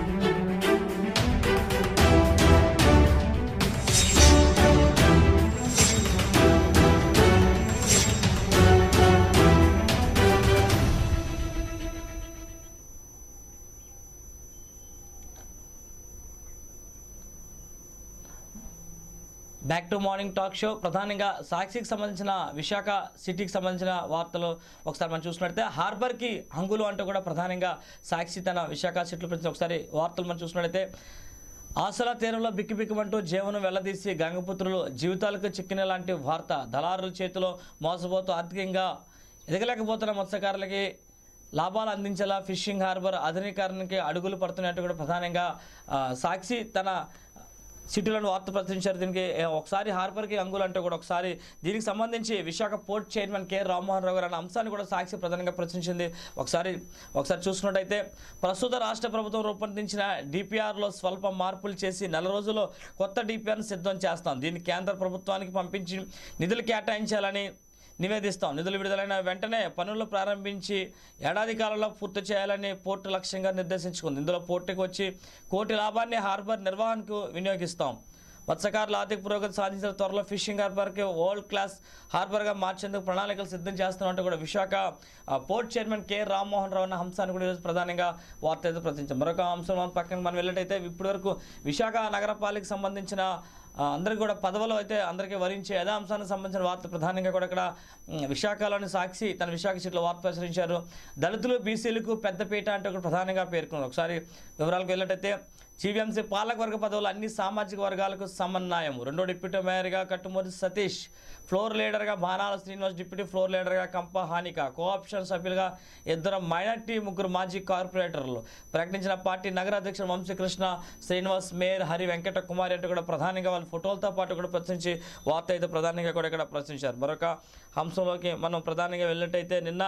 back to morning talk show ప్రధానంగా సాక్షికి సంబంధించిన విశాఖ సిటీకి సంబంధించిన వార్తలు ఒకసారి మనం చూసినట్లయితే హార్బర్కి హంగులు అంటూ కూడా ప్రధానంగా సాక్షి తన విశాఖ సిటీలో ప్రతి ఒకసారి వార్తలు మనం చూసినట్లయితే ఆసల తీరంలో బిక్కిబిక్కుమంటూ జీవనం వెళ్లదీసి గంగపుత్రులు జీవితాలకు చిక్కిన లాంటి వార్త దళారుల చేతిలో మోసపోతూ ఆర్థికంగా ఎదగలేకపోతున్న మత్స్యకారులకి లాభాలు అందించేలా ఫిషింగ్ హార్బర్ ఆధునీకరణకి అడుగులు పడుతున్నట్టు కూడా ప్రధానంగా ఆ, సాక్షి తన సిటీలను వార్త ప్రచురించారు దీనికి ఏ, ఒకసారి హార్బర్కి అంగులు అంటే కూడా ఒకసారి దీనికి సంబంధించి Visakha port chairman K Rammohan Rao garu అనే అంశాన్ని కూడా సాక్షి ప్రధానంగా ప్రచురించింది ఒకసారి ఒకసారి చూసుకున్నట్టయితే ప్రస్తుత రాష్ట్ర ప్రభుత్వం రూపొందించిన డిపిఆర్లో స్వల్ప మార్పులు చేసి నెల రోజుల్లో కొత్త డిపిఆర్ను సిద్ధం చేస్తాం దీన్ని కేంద్ర ప్రభుత్వానికి పంపించి నిధులు కేటాయించాలని నివేదిస్తాం నిధులు విడుదలైన వెంటనే పనులు ప్రారంభించి ఏడాది కాలంలో పూర్తి చేయాలని పోర్టు లక్ష్యంగా నిర్దేశించుకుంది ఇందులో పోర్టుకు వచ్చి కోటి లాభాన్ని హార్బర్ నిర్వహణకు వినియోగిస్తాం మత్స్యకారుల ఆర్థిక పురోగతి సాధించిన త్వరలో ఫిషింగ్ హార్బర్కి వరల్డ్ క్లాస్ హార్బర్గా మార్చేందుకు ప్రణాళికలు సిద్ధం చేస్తున్నట్టు కూడా విశాఖ ఆ, port chairman K Rammohan Rao అన్న అంశాన్ని కూడా ఈరోజు ప్రధానంగా వార్త అయితే ప్రచురించాం మరొక అంశం మనం పక్కన మనం వెళ్ళినట్టయితే ఇప్పటివరకు విశాఖ నగరపాలిక సంబంధించిన ఆ, అందరికీ కూడా పదవులు అయితే అందరికీ వరించే అదే అంశానికి సంబంధించిన వార్త ప్రధానంగా కూడా ఇక్కడ ఉమ్, విశాఖలోని సాక్షి తన విశాఖ సీట్లో వార్త ప్రచురించారు దళితులు బీసీలకు పెద్దపీట అంటే ఒకటి ప్రధానంగా పేర్కొన్నారు ఒకసారి వివరాలకు వెళ్ళినట్టయితే జీవీఎంసీ పాలకవర్గ పదవులు అన్ని సామాజిక వర్గాలకు సమన్వయం రెండో డిప్యూటీ మేయర్గా కట్టుమూరి సతీష్ ఫ్లోర్ లీడర్గా బాణాల శ్రీనివాస్ డిప్యూటీ ఫ్లోర్ లీడర్గా కంప హానిక కోఆప్షన్ సభ్యులుగా ఇద్దరు మైనార్టీ ముగ్గురు మాజీ కార్పొరేటర్లు ప్రకటించిన పార్టీ నగర అధ్యక్షుడు వంశీకృష్ణ శ్రీనివాస్ మేయర్ హరి వెంకట కుమారి అంటే కూడా ప్రధానంగా వాళ్ళ ఫోటోలతో పాటు కూడా ప్రచురించి వార్త అయితే ప్రధానంగా కూడా ఇక్కడ ప్రచురించారు మరొక అంశంలోకి మనం ప్రధానంగా వెళ్ళినట్టయితే నిన్న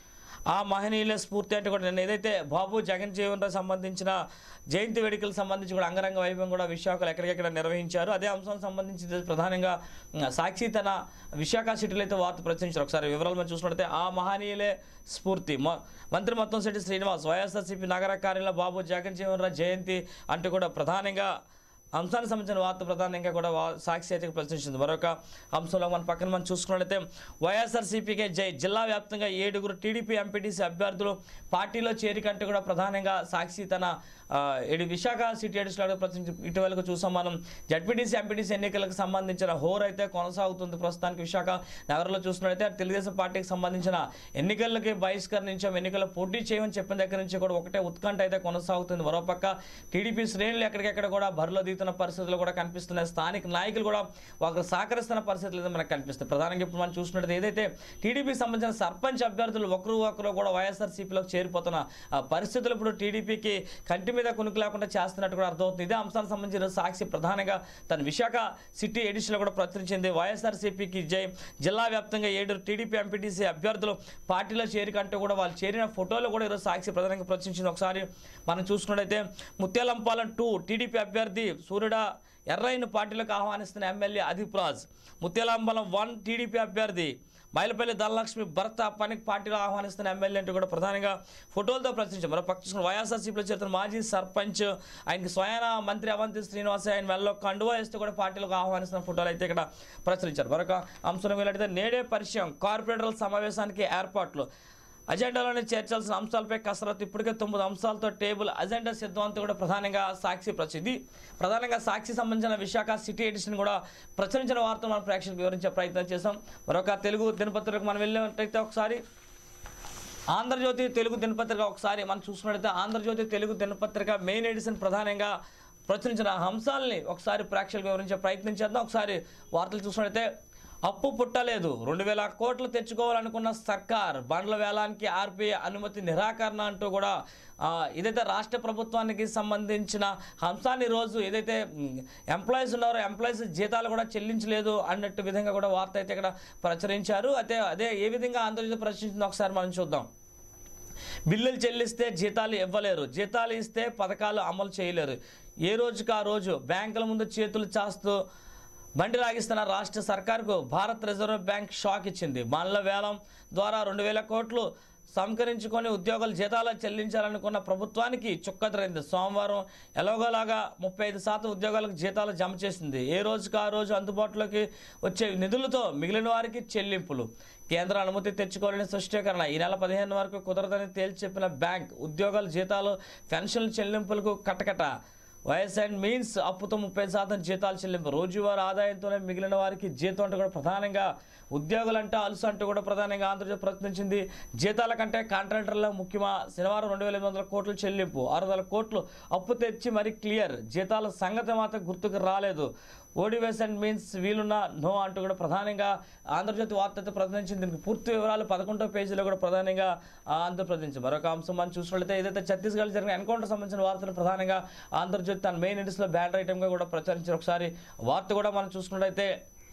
ఆ మహనీయుల స్ఫూర్తి అంటే కూడా నేను ఏదైతే బాబు జగన్ జీవన్ రావు సంబంధించిన జయంతి వేడుకలకు సంబంధించి కూడా అంగరంగ వైభవం కూడా విశాఖలో ఎక్కడికెక్కడ నిర్వహించారు అదే అంశానికి సంబంధించి ఇది ప్రధానంగా ఉమ్, సాక్షి తన విశాఖ సిటీలో అయితే వార్త ప్రచురించారు ఒకసారి వివరాలు మనం చూసినట్లయితే ఆ మహనీయులే స్ఫూర్తి మొ- మంత్రి మొత్తం శెట్టి శ్రీనివాస్ వైఎస్ఆర్సీపీ నగర కార్యాలయంలో బాబు జగన్ జీవన్ రావు జయంతి అంటూ కూడా ప్రధానంగా అంశానికి సంబంధించిన వార్త ప్రధానంగా కూడా వా- సాక్షి అయితే ప్రశ్నించింది మరొక అంశంలో మన పక్కన మనం చూసుకున్నట్లయితే వైఎస్ఆర్సీపీకే జై జిల్లా వ్యాప్తంగా ఏడుగురు టీడీపీ ఎంపీటీసీ అభ్యర్థులు పార్టీలో చేరికంటే కూడా ప్రధానంగా సాక్షి తన ఆ, ఏడు విశాఖ సిటీ ఎడిషన్లో ప్రశ్నించి ఇటీవలకు చూసాం మనం జడ్పీటీసీ ఎంపీటీసీ ఎన్నికలకు సంబంధించిన హోర్ అయితే కొనసాగుతుంది ప్రస్తుతానికి విశాఖ నగరంలో చూసినట్లయితే తెలుగుదేశం పార్టీకి సంబంధించిన ఎన్నికలకి బహిష్కరించాం ఎన్నికల్లో పోటీ చేయమని చెప్పిన దగ్గర నుంచి కూడా ఒకటే ఉత్కంఠ అయితే కొనసాగుతుంది మరోపక్క టీడీపీ శ్రేణులు ఎక్కడికెక్కడ కూడా బరిలో దిగుతున్న పరిస్థితులు కూడా కనిపిస్తున్నాయి స్థానిక నాయకులు కూడా ఒకరు సహకరిస్తున్న పరిస్థితులు అయితే మనకు కనిపిస్తాయి ప్రధానంగా ఇప్పుడు మనం చూసినట్టు ఏదైతే టీడీపీకి సంబంధించిన సర్పంచ్ అభ్యర్థులు ఒకరు ఒకరు కూడా వైఎస్ఆర్సీపీలోకి చేరిపోతున్న ఆ, పరిస్థితులు ఇప్పుడు టీడీపీకి కంటి మీద కునుకు లేకుండా చేస్తున్నట్టు కూడా అర్థమవుతుంది ఇదే అంశానికి సంబంధించిన సాక్షి ప్రధానంగా తన విశాఖ సిటీ ఎడిషన్లో కూడా ప్రచురించింది వైఎస్ఆర్సీపీకి జై జిల్లా వ్యాప్తంగా ఏడు టీడీపీ ఎంపీటీసీ అభ్యర్థులు పార్టీలో చేరికంటూ కూడా వాళ్ళు చేరిన ఫోటోలు కూడా ఈరోజు సాక్షి ప్రధానంగా ప్రచురించింది ఒకసారి మనం చూసుకున్నట్టయితే ముత్యాలంపాలెం టూ టీడీపీ అభ్యర్థి సూర్యుడ ఎర్రైన పార్టీలకు ఆహ్వానిస్తున్న MLA Adeep Raj Mutyalampalem one TDP అభ్యర్థి మైలపల్లి ధనలక్ష్మి భర్త పనికి పార్టీలో ఆహ్వానిస్తున్న ఎమ్మెల్యే అంటూ కూడా ప్రధానంగా ఫోటోలతో ప్రశ్నించారు మరో పక్క చూసుకున్న వైఎస్ఆర్సీపీలో చేరుతున్న మాజీ సర్పంచ్ ఆయనకి స్వయాన మంత్రి అవంతి శ్రీనివాస్ ఆయన మెల్లో కండువా వేస్తూ కూడా పార్టీలకు ఆహ్వానిస్తున్న ఫోటోలు అయితే ఇక్కడ ప్రచురించారు మరొక అంశం వెళ్ళితే నేడే పరిచయం కార్పొరేటర్ల సమావేశానికి ఏర్పాట్లు అజెండాలోనే చేర్చాల్సిన అంశాలపై కసరత్తు ఇప్పటికే తొమ్మిది అంశాలతో టేబుల్ అజెండా సిద్ధాంతం కూడా ప్రధానంగా సాక్షి ప్రసిద్ధి ప్రధానంగా సాక్షి సంబంధించిన విశాఖ సిటీ ఎడిషన్ కూడా ప్రచురించిన వార్తలు మన ప్రేక్షకులకు వివరించే ప్రయత్నం చేశాం మరొక తెలుగు దినపత్రికకు మనం వెళ్ళినట్టయితే ఒకసారి ఆంధ్రజ్యోతి తెలుగు దినపత్రిక ఒకసారి మనం చూసుకున్నట్లయితే ఆంధ్రజ్యోతి తెలుగు దినపత్రిక మెయిన్ ఎడిషన్ ప్రధానంగా ప్రచురించిన అంశాలని ఒకసారి ప్రేక్షకులకు వివరించే ప్రయత్నం చేద్దాం ఒకసారి వార్తలు చూసుకున్నట్లయితే అప్పు పుట్టలేదు రెండు వేల కోట్లు తెచ్చుకోవాలనుకున్న సర్కార్ బండ్ల వేలానికి ఆర్బీఐ అనుమతి నిరాకరణ అంటూ కూడా ఆ, ఇదైతే రాష్ట్ర ప్రభుత్వానికి సంబంధించిన అంశాన్ని రోజు ఏదైతే ఎంప్లాయీస్ ఉన్నారో ఎంప్లాయీస్ జీతాలు కూడా చెల్లించలేదు అన్నట్టు విధంగా కూడా వార్త అయితే ఇక్కడ ప్రచురించారు అయితే అదే ఏ విధంగా ఆంధ్రజ్యోతి ప్రశ్నించిందో ఒకసారి మనం చూద్దాం బిల్లులు చెల్లిస్తే జీతాలు ఇవ్వలేరు జీతాలు ఇస్తే పథకాలు అమలు చేయలేరు ఏ రోజుకి ఆ రోజు బ్యాంకుల ముందు చేతులు చాస్తూ బండి లాగిస్తున్న రాష్ట్ర సర్కార్కు భారత్ రిజర్వ్ బ్యాంక్ షాక్ ఇచ్చింది బండ్ల వేలం ద్వారా రెండు వేల కోట్లు సంకరించుకొని ఉద్యోగులు జీతాలు చెల్లించాలనుకున్న ప్రభుత్వానికి చుక్కతరైంది సోమవారం ఎలాగోలాగా ముప్పై ఐదు శాతం ఉద్యోగాలకు జీతాలు జమ చేసింది ఏ రోజుకి ఆ రోజు అందుబాటులోకి వచ్చే నిధులతో మిగిలిన వారికి చెల్లింపులు కేంద్ర అనుమతి తెచ్చుకోవాలని స్పష్టీకరణ ఈ నెల పదిహేను వరకు కుదరదని తేల్చి చెప్పిన బ్యాంక్ ఉద్యోగాల జీతాలు పెన్షన్ల చెల్లింపులకు కటకట వైఎస్ అండ్ మీన్స్ అప్పుతో ముప్పై శాతం జీతాలు చెల్లింపు రోజువారీ ఆదాయంతోనే మిగిలిన వారికి జీతం అంటూ కూడా ప్రధానంగా ఉద్యోగులంటే అలుసు అంటూ కూడా ప్రధానంగా ఆంధ్రప్రదేశ్ ప్రశ్నించింది జీతాల కంటే కాంట్రాక్టర్ల ముఖ్యమా శనివారం రెండు వేల ఎనిమిది వందల కోట్ల చెల్లింపు ఆరు వందల కోట్లు అప్పు తెచ్చి మరి క్లియర్ జీతాల సంగతి మాత్రం గుర్తుకు రాలేదు ఓడివేస్ అండ్ మీన్స్ వీలున్న నో అంటూ కూడా ప్రధానంగా ఆంధ్రజ్యోతి వార్త అయితే ప్రకటించింది దీనికి పూర్తి వివరాలు పదకొండో పేజీలో కూడా ప్రధానంగా ఆంధ్రప్రదేశ్ మరొక అంశం మనం చూసినట్లయితే ఏదైతే ఛత్తీస్గఢ్ జరిగిన ఎన్కౌంటర్ సంబంధించిన వార్తలు ప్రధానంగా ఆంధ్రజ్యోతి తన మెయిన్ ఎడిస్లో బ్యాడ్ ఐటమ్గా కూడా ప్రచురించిన ఒకసారి వార్త కూడా మనం చూసుకున్నట్లయితే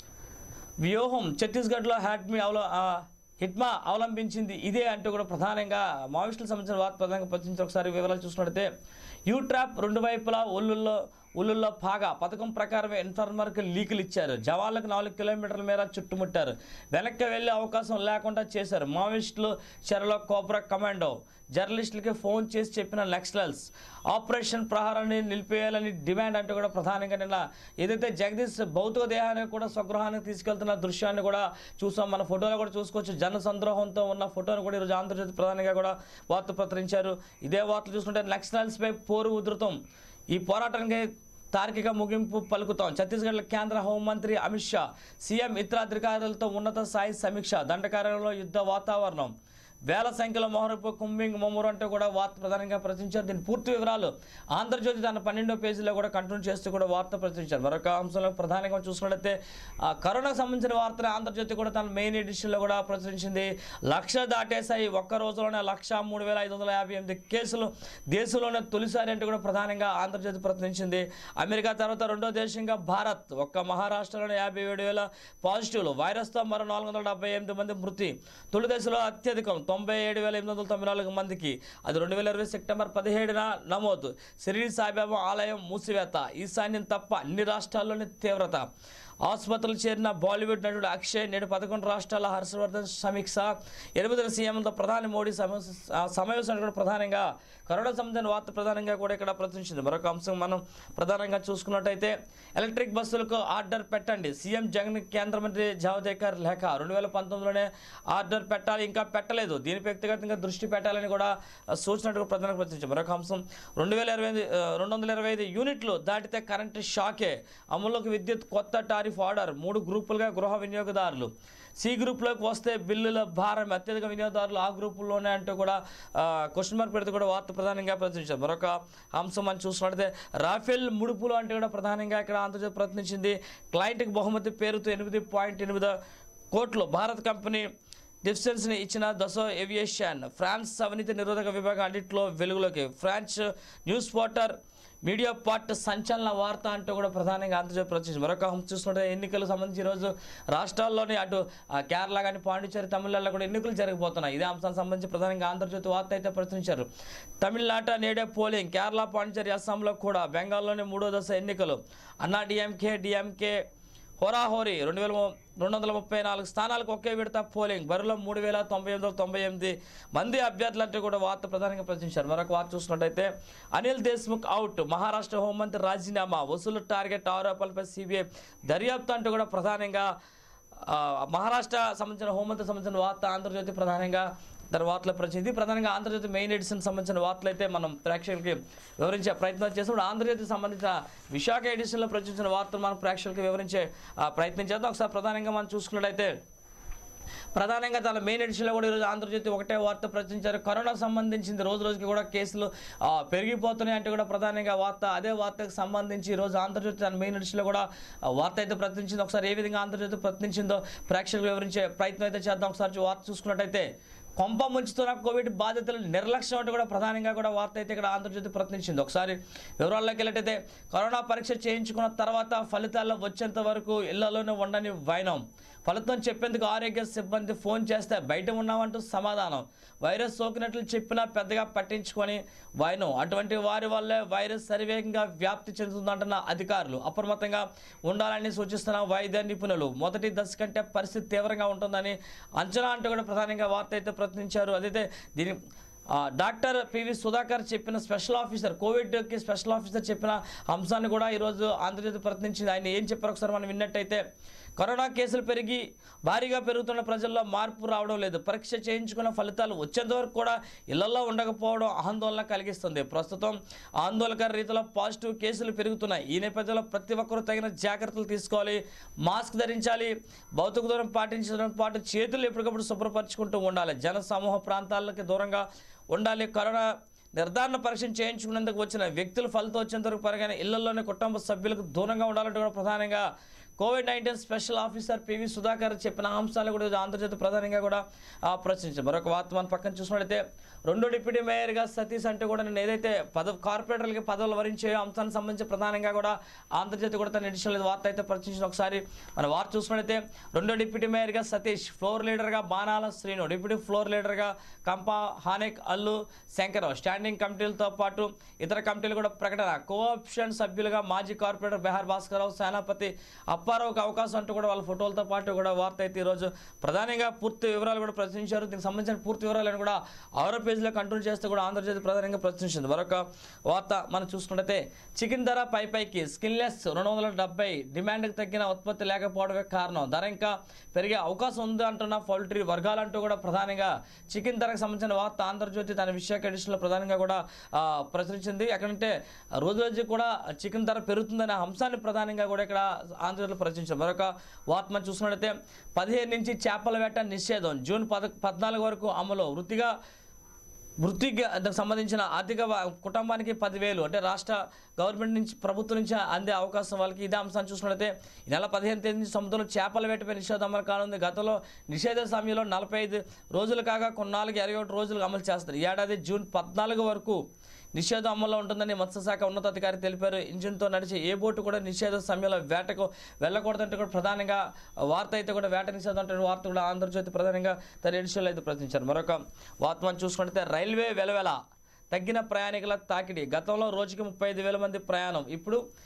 వ్యూహం ఛత్తీస్గఢ్లో హ్యాట్మీ అవల ఆ, హిట్మా అవలంబించింది ఇదే అంటూ కూడా ప్రధానంగా మావోయిస్టులకు సంబంధించిన వార్త ప్రధానంగా ప్రచురించిన ఒకసారి వివరాలు చూసినట్లయితే యూ ట్రాప్ రెండు వైపులా ఒళ్ళుల్లో ఉల్లుల్లో పాగా పథకం ప్రకారమే ఇన్ఫార్మర్కి లీకులు ఇచ్చారు జవాన్లకు నాలుగు కిలోమీటర్ల మేర చుట్టుముట్టారు వెనక్కి వెళ్ళే అవకాశం లేకుండా చేశారు మావోయిస్టులు చెరలో కోబ్రా కమాండో జర్నలిస్టులకి ఫోన్ చేసి చెప్పిన నక్సలల్స్ ఆపరేషన్ ప్రహారాన్ని నిలిపేయాలని డిమాండ్ అంటూ కూడా ప్రధానంగా నిన్న ఏదైతే జగదీష్ భౌతిక దేహాన్ని కూడా స్వగృహానికి తీసుకెళ్తున్న దృశ్యాన్ని కూడా చూసాం మన ఫోటోలో కూడా చూసుకోవచ్చు జన సంద్రోహంతో ఉన్న ఫోటోను కూడా ఈరోజు ఆంధ్రజ్యోతి ప్రధానంగా కూడా వార్త ప్రచురించారు ఇదే వార్తలు చూసుకుంటే నక్సలల్స్పై పోరు ఉధృతం ఈ పోరాటానికి తార్కిక ముగింపు పలుకుతాం ఛత్తీస్గఢ్ కేంద్ర హోంమంత్రి అమిత్ షా సీఎం ఇతర అధికారులతో ఉన్నత స్థాయి సమీక్ష దండకార్యంలో యుద్ధ వాతావరణం వేల సంఖ్యలో మొహరపు కుంబింగ్ మొమ్మరు అంటూ కూడా వార్త ప్రధానంగా ప్రచురించారు దీని పూర్తి వివరాలు ఆంధ్రజ్యోతి తన పన్నెండో పేజీలో కూడా కంటిన్యూ చేస్తూ కూడా వార్త ప్రచురించారు మరొక అంశంలో ప్రధానంగా చూసుకున్నట్లయితే ఆ, కరోనాకు సంబంధించిన వార్తను ఆంధ్రజ్యోతి కూడా తన మెయిన్ ఎడిషన్లో కూడా ప్రచురించింది లక్ష దాటేశాయి ఒక్క రోజులోనే లక్ష మూడు వేల ఐదు వందల యాభై ఎనిమిది కేసులు దేశంలోనే తొలిసారి అంటూ కూడా ప్రధానంగా ఆంధ్రజ్యోతి ప్రచురించింది అమెరికా తర్వాత రెండో దేశంగా భారత్ ఒక్క మహారాష్ట్రలోనే యాభై ఏడు వేల పాజిటివ్లు వైరస్తో మరో నాలుగు వందల డెబ్బై ఎనిమిది మంది మృతి తొలి దశలో అత్యధికం తొంభై ఏడు వేల ఎనిమిది వందల తొంభై నాలుగు మందికి అది రెండు వేల ఇరవై సెప్టెంబర్ పదిహేడున నమోదు షిరిడి సాయిబాబా ఆలయం మూసివేత ఈశాన్యం తప్ప అన్ని రాష్ట్రాల్లోని తీవ్రత ఆసుపత్రులు చేరిన బాలీవుడ్ నటుడు అక్షయ్ నేడు పదకొండు రాష్ట్రాల హర్షవర్ధన్ సమీక్ష ఎనిమిది సీఎంతో ప్రధాని మోడీ సమ- ఆ సమావేశాన్ని కూడా ప్రధానంగా కరోనా సంబంధించిన వార్త ప్రధానంగా కూడా ఇక్కడ ప్రచురించింది మరొక అంశం మనం ప్రధానంగా చూసుకున్నట్టయితే ఎలక్ట్రిక్ బస్సులకు ఆర్డర్ పెట్టండి సీఎం జగన్ కేంద్ర మంత్రి జావదేకర్ లేఖ రెండు వేల పంతొమ్మిదిలోనే ఆర్డర్ పెట్టాలి ఇంకా పెట్టలేదు దీని వ్యక్తిగతంగా దృష్టి పెట్టాలని కూడా ఆ, సూచనట్టుగా ప్రధానంగా ప్రచురించారు మరొక అంశం రెండు వేల ఇరవై ఐదు రెండు వందల ఇరవై ఐదు యూనిట్లు దాటితే కరెంటు షాకే అమలులోకి విద్యుత్ కొత్త టారిఫ్ ఆర్డర్ మూడు గ్రూపులుగా గృహ వినియోగదారులు సి గ్రూప్లోకి వస్తే బిల్లుల భారం అత్యధిక వినియోగదారులు ఆ గ్రూపుల్లోనే అంటూ కూడా క్వశ్చన్ మార్క్ పెడితే కూడా వార్త ప్రధానంగా ప్రచురించారు మరొక అంశం మనం చూసినట్లయితే రాఫెల్ ముడుపులు అంటే కూడా ప్రధానంగా ఇక్కడ ఆంధ్రజ్యోతి ప్రశ్నించింది క్లయింట్కి బహుమతి పేరుతో ఎనిమిది పాయింట్ ఎనిమిది కోట్లు భారత్ కంపెనీ డిఫెన్స్ని ఇచ్చిన దసో ఏవియేషన్ ఫ్రాన్స్ అవినీతి నిరోధక విభాగం అన్నింటిలో వెలుగులోకి France news porter media part సంచలన వార్త అంటూ కూడా ప్రధానంగా ఆంధ్రజ్యోతి ప్రచురించింది మరొక అంశం చూసుకుంటే ఎన్నికలకు సంబంధించి ఈరోజు రాష్ట్రాల్లోని అటు ఆ, కేరళ కానీ పాండిచ్చేరి తమిళనాడులో కూడా ఎన్నికలు జరిగిపోతున్నాయి ఇదే అంశానికి సంబంధించి ప్రధానంగా ఆంధ్రజ్యోతి వార్త అయితే ప్రచురించారు తమిళనాట నేడే పోలింగ్ కేరళ పాండిచ్చేరి అస్సాంలో కూడా బెంగాల్లోని మూడో దశ ఎన్నికలు అన్నా డిఎంకే డిఎంకే హోరాహోరీ రెండు వేల ము- రెండు వందల ముప్పై నాలుగు స్థానాలకు ఒకే విడత పోలింగ్ బరిలో మూడు వేల తొంభై ఎనిమిది వందల తొంభై ఎనిమిది మంది అభ్యర్థులంటే కూడా వార్త ప్రధానంగా ప్రచురించారు మరొక వార్త చూసినట్టయితే అనిల్ దేశ్ముఖ్ అవుట్ మహారాష్ట్ర హోంమంత్రి రాజీనామా వసూలు టార్గెట్ ఆరోపణలపై సిబిఐ దర్యాప్తు అంటూ కూడా ప్రధానంగా ఆ, మహారాష్ట్ర సంబంధించిన హోంమంత్రి సంబంధించిన వార్త ఆంధ్రజ్యోతి ప్రధానంగా దాని వార్తలు ప్రచురించింది ప్రధానంగా ఆంధ్రజ్యోతి మెయిన్ ఎడిషన్ సంబంధించిన వార్తలు అయితే మనం ప్రేక్షకులకి వివరించే ప్రయత్నం చేస్తాం ఆంధ్రజ్యోతికి సంబంధించిన విశాఖ ఎడిషన్లో ప్రచురించిన వార్తలు మనం ప్రేక్షకులకి వివరించే ఆ, ప్రయత్నం చేద్దాం ఒకసారి ప్రధానంగా మనం చూసుకున్నట్లయితే ప్రధానంగా తన మెయిన్ ఎడిషన్లో కూడా ఈరోజు ఆంధ్రజ్యోతి ఒకటే వార్త ప్రచురించారు కరోనా సంబంధించింది రోజు రోజుకి కూడా కేసులు ఆ, పెరిగిపోతున్నాయి అంటే కూడా ప్రధానంగా వార్త అదే వార్తకు సంబంధించి ఈరోజు ఆంధ్రజ్యోతి తన మెయిన్ ఎడిషన్లో కూడా ఆ, వార్త అయితే ప్రచురించింది ఒకసారి ఏ విధంగా ఆంధ్రజ్యోతి ప్రచురించిందో ప్రేక్షకులు వివరించే ప్రయత్నం అయితే చేద్దాం ఒకసారి వార్త చూసుకున్నట్టయితే కొంప ముంచుతున్న కోవిడ్ బాధితులు నిర్లక్ష్యం అంటే కూడా ప్రధానంగా కూడా వార్త అయితే ఇక్కడ ఆంధ్రజ్యోతి ప్రశ్నించింది ఒకసారి వివరాల్లోకి వెళ్ళినట్టయితే కరోనా పరీక్ష చేయించుకున్న తర్వాత ఫలితాల్లో వచ్చేంత వరకు ఇళ్లలోనే ఉండని వైనం ఫలితం చెప్పేందుకు ఆరోగ్య సిబ్బంది ఫోన్ చేస్తే బయట ఉన్నామంటూ సమాధానం వైరస్ సోకినట్లు చెప్పినా పెద్దగా పట్టించుకొని వైనం అటువంటి వారి వల్లే వైరస్ సరివేగంగా వ్యాప్తి చెందుతుందంటున్న అధికారులు అప్రమత్తంగా ఉండాలని సూచిస్తున్న వైద్య నిపుణులు మొదటి దశ కంటే పరిస్థితి తీవ్రంగా ఉంటుందని అంచనా అంటూ కూడా ప్రధానంగా వార్త అయితే ప్రశ్నించారు అదైతే దీని ఆ, డాక్టర్ పివి సుధాకర్ చెప్పిన స్పెషల్ ఆఫీసర్ కోవిడ్కి స్పెషల్ ఆఫీసర్ చెప్పిన అంశాన్ని కూడా ఈరోజు ఆంధ్రజ్యోతి ప్రశ్నించింది ఆయన ఏం చెప్పారు ఒకసారి మనం విన్నట్టయితే కరోనా కేసులు పెరిగి భారీగా పెరుగుతున్న ప్రజల్లో మార్పు రావడం లేదు పరీక్ష చేయించుకున్న ఫలితాలు వచ్చేంత వరకు కూడా ఇళ్లలో ఉండకపోవడం ఆందోళన కలిగిస్తుంది ప్రస్తుతం ఆందోళనకర రీతిలో పాజిటివ్ కేసులు పెరుగుతున్నాయి ఈ నేపథ్యంలో ప్రతి ఒక్కరూ తగిన జాగ్రత్తలు తీసుకోవాలి మాస్క్ ధరించాలి భౌతిక దూరం పాటించడం పాటు చేతులు ఎప్పటికప్పుడు శుభ్రపరచుకుంటూ ఉండాలి జన సమూహ ప్రాంతాలకి దూరంగా ఉండాలి కరోనా నిర్ధారణ పరీక్ష చేయించుకునేందుకు వచ్చిన వ్యక్తులు ఫలితం వచ్చేంత వరకు పరగానే ఇళ్లలోని కుటుంబ సభ్యులకు దూరంగా ఉండాలంటే కూడా ప్రధానంగా COVID nineteen special officer PV Sudhakar చెప్పిన అంశాలు కూడా ఈరోజు ఆంధ్రజ్యోతి ప్రధానంగా కూడా ఆ, ప్రశ్నించారు మరొక వార్త మన పక్కన చూసినట్లయితే రెండో డిప్యూటీ మేయర్గా సతీష్ అంటే కూడా నేను ఏదైతే పద కార్పొరేటర్లకి పదవులు వరించే అంశానికి సంబంధించి ప్రధానంగా కూడా ఆంధ్రజ్యోతి కూడా తన ఎడిషనల్ వార్త అయితే ప్రచురించిన ఒకసారి మన వార్త చూసినట్లయితే రెండో డిప్యూటీ మేయర్గా సతీష్ ఫ్లోర్ లీడర్గా బాణాల శ్రీను డిప్యూటీ ఫ్లోర్ లీడర్గా కంపా హానెక్ అల్లు శంకరరావు స్టాండింగ్ కమిటీలతో పాటు ఇతర కమిటీలు కూడా ప్రకటన కోఆప్షన్ సభ్యులుగా మాజీ కార్పొరేటర్ బెహార్ భాస్కరరావు సేనాపతి అప్పారావుకి అవకాశం అంటూ కూడా వాళ్ళ ఫోటోలతో పాటు కూడా వార్త అయితే ఈరోజు ప్రధానంగా పూర్తి వివరాలు కూడా ప్రచురించారు దీనికి సంబంధించిన పూర్తి వివరాలను కూడా ఆరో పేజీలో కంట్రోల్ చేస్తూ కూడా ఆంధ్రజ్యోతి ప్రధానంగా ప్రచురించింది మరొక వార్త మనం చూసుకుంటే చికెన్ ధర పై పైకి స్కిన్లెస్ రెండు వందల డెబ్బై డిమాండ్కి తగ్గిన ఉత్పత్తి లేకపోవడమే కారణం ధర ఇంకా పెరిగే అవకాశం ఉంది అంటున్న పౌల్ట్రీ వర్గాలంటూ కూడా ప్రధానంగా చికెన్ ధరకు సంబంధించిన వార్త ఆంధ్రజ్యోతి తన విశాఖ ఎడిషన్లో ప్రధానంగా కూడా ఆ, ప్రచురించింది ఎక్కడంటే రోజు రోజు కూడా చికెన్ ధర పెరుగుతుందనే అంశాన్ని ప్రధానంగా కూడా ఇక్కడ ఆంధ్రజ్యోతిలో ప్రచురించారు మరొక వార్త మనం చూసుకున్నట్లయితే పదిహేను నుంచి చేపల వేట నిషేధం జూన్ పద పద్నాలుగు వరకు అమలు వృత్తిగా వృత్తికి దానికి సంబంధించిన ఆర్థిక వ- కుటుంబానికి పదివేలు అంటే రాష్ట్ర గవర్నమెంట్ నుంచి ప్రభుత్వం నుంచి అందే అవకాశం వాళ్ళకి ఇదే అంశాన్ని చూసినట్లయితే ఈ నెల పదిహేను తేదీ నుంచి సముద్రంలో చేపల వేటపై నిషేధం అమలు కానుంది గతంలో నిషేధ సమయంలో నలభై ఐదు రోజులు కాగా కొన్నాళ్ళకి ఇరవై ఒకటి రోజులు అమలు చేస్తారు ఈ ఏడాది జూన్ పద్నాలుగు వరకు నిషేధం అమల్లో ఉంటుందని మత్స్యశాఖ ఉన్నతాధికారి తెలిపారు ఇంజిన్తో నడిచే ఏ బోటు కూడా నిషేధ సమయంలో వేటకు వెళ్ళకూడదంటే కూడా ప్రధానంగా వార్త అయితే కూడా వేట నిషేధం అంటే వార్త కూడా ఆంధ్రజ్యోతి ప్రధానంగా తన ఎడిషన్లో అయితే ప్రచురించారు మరొక వార్త మనం చూసుకుంటే రైల్వే వెలవెల తగ్గిన ప్రయాణికుల తాకిడి గతంలో రోజుకి ముప్పై ఐదు వేల మంది ప్రయాణం ఇప్పుడు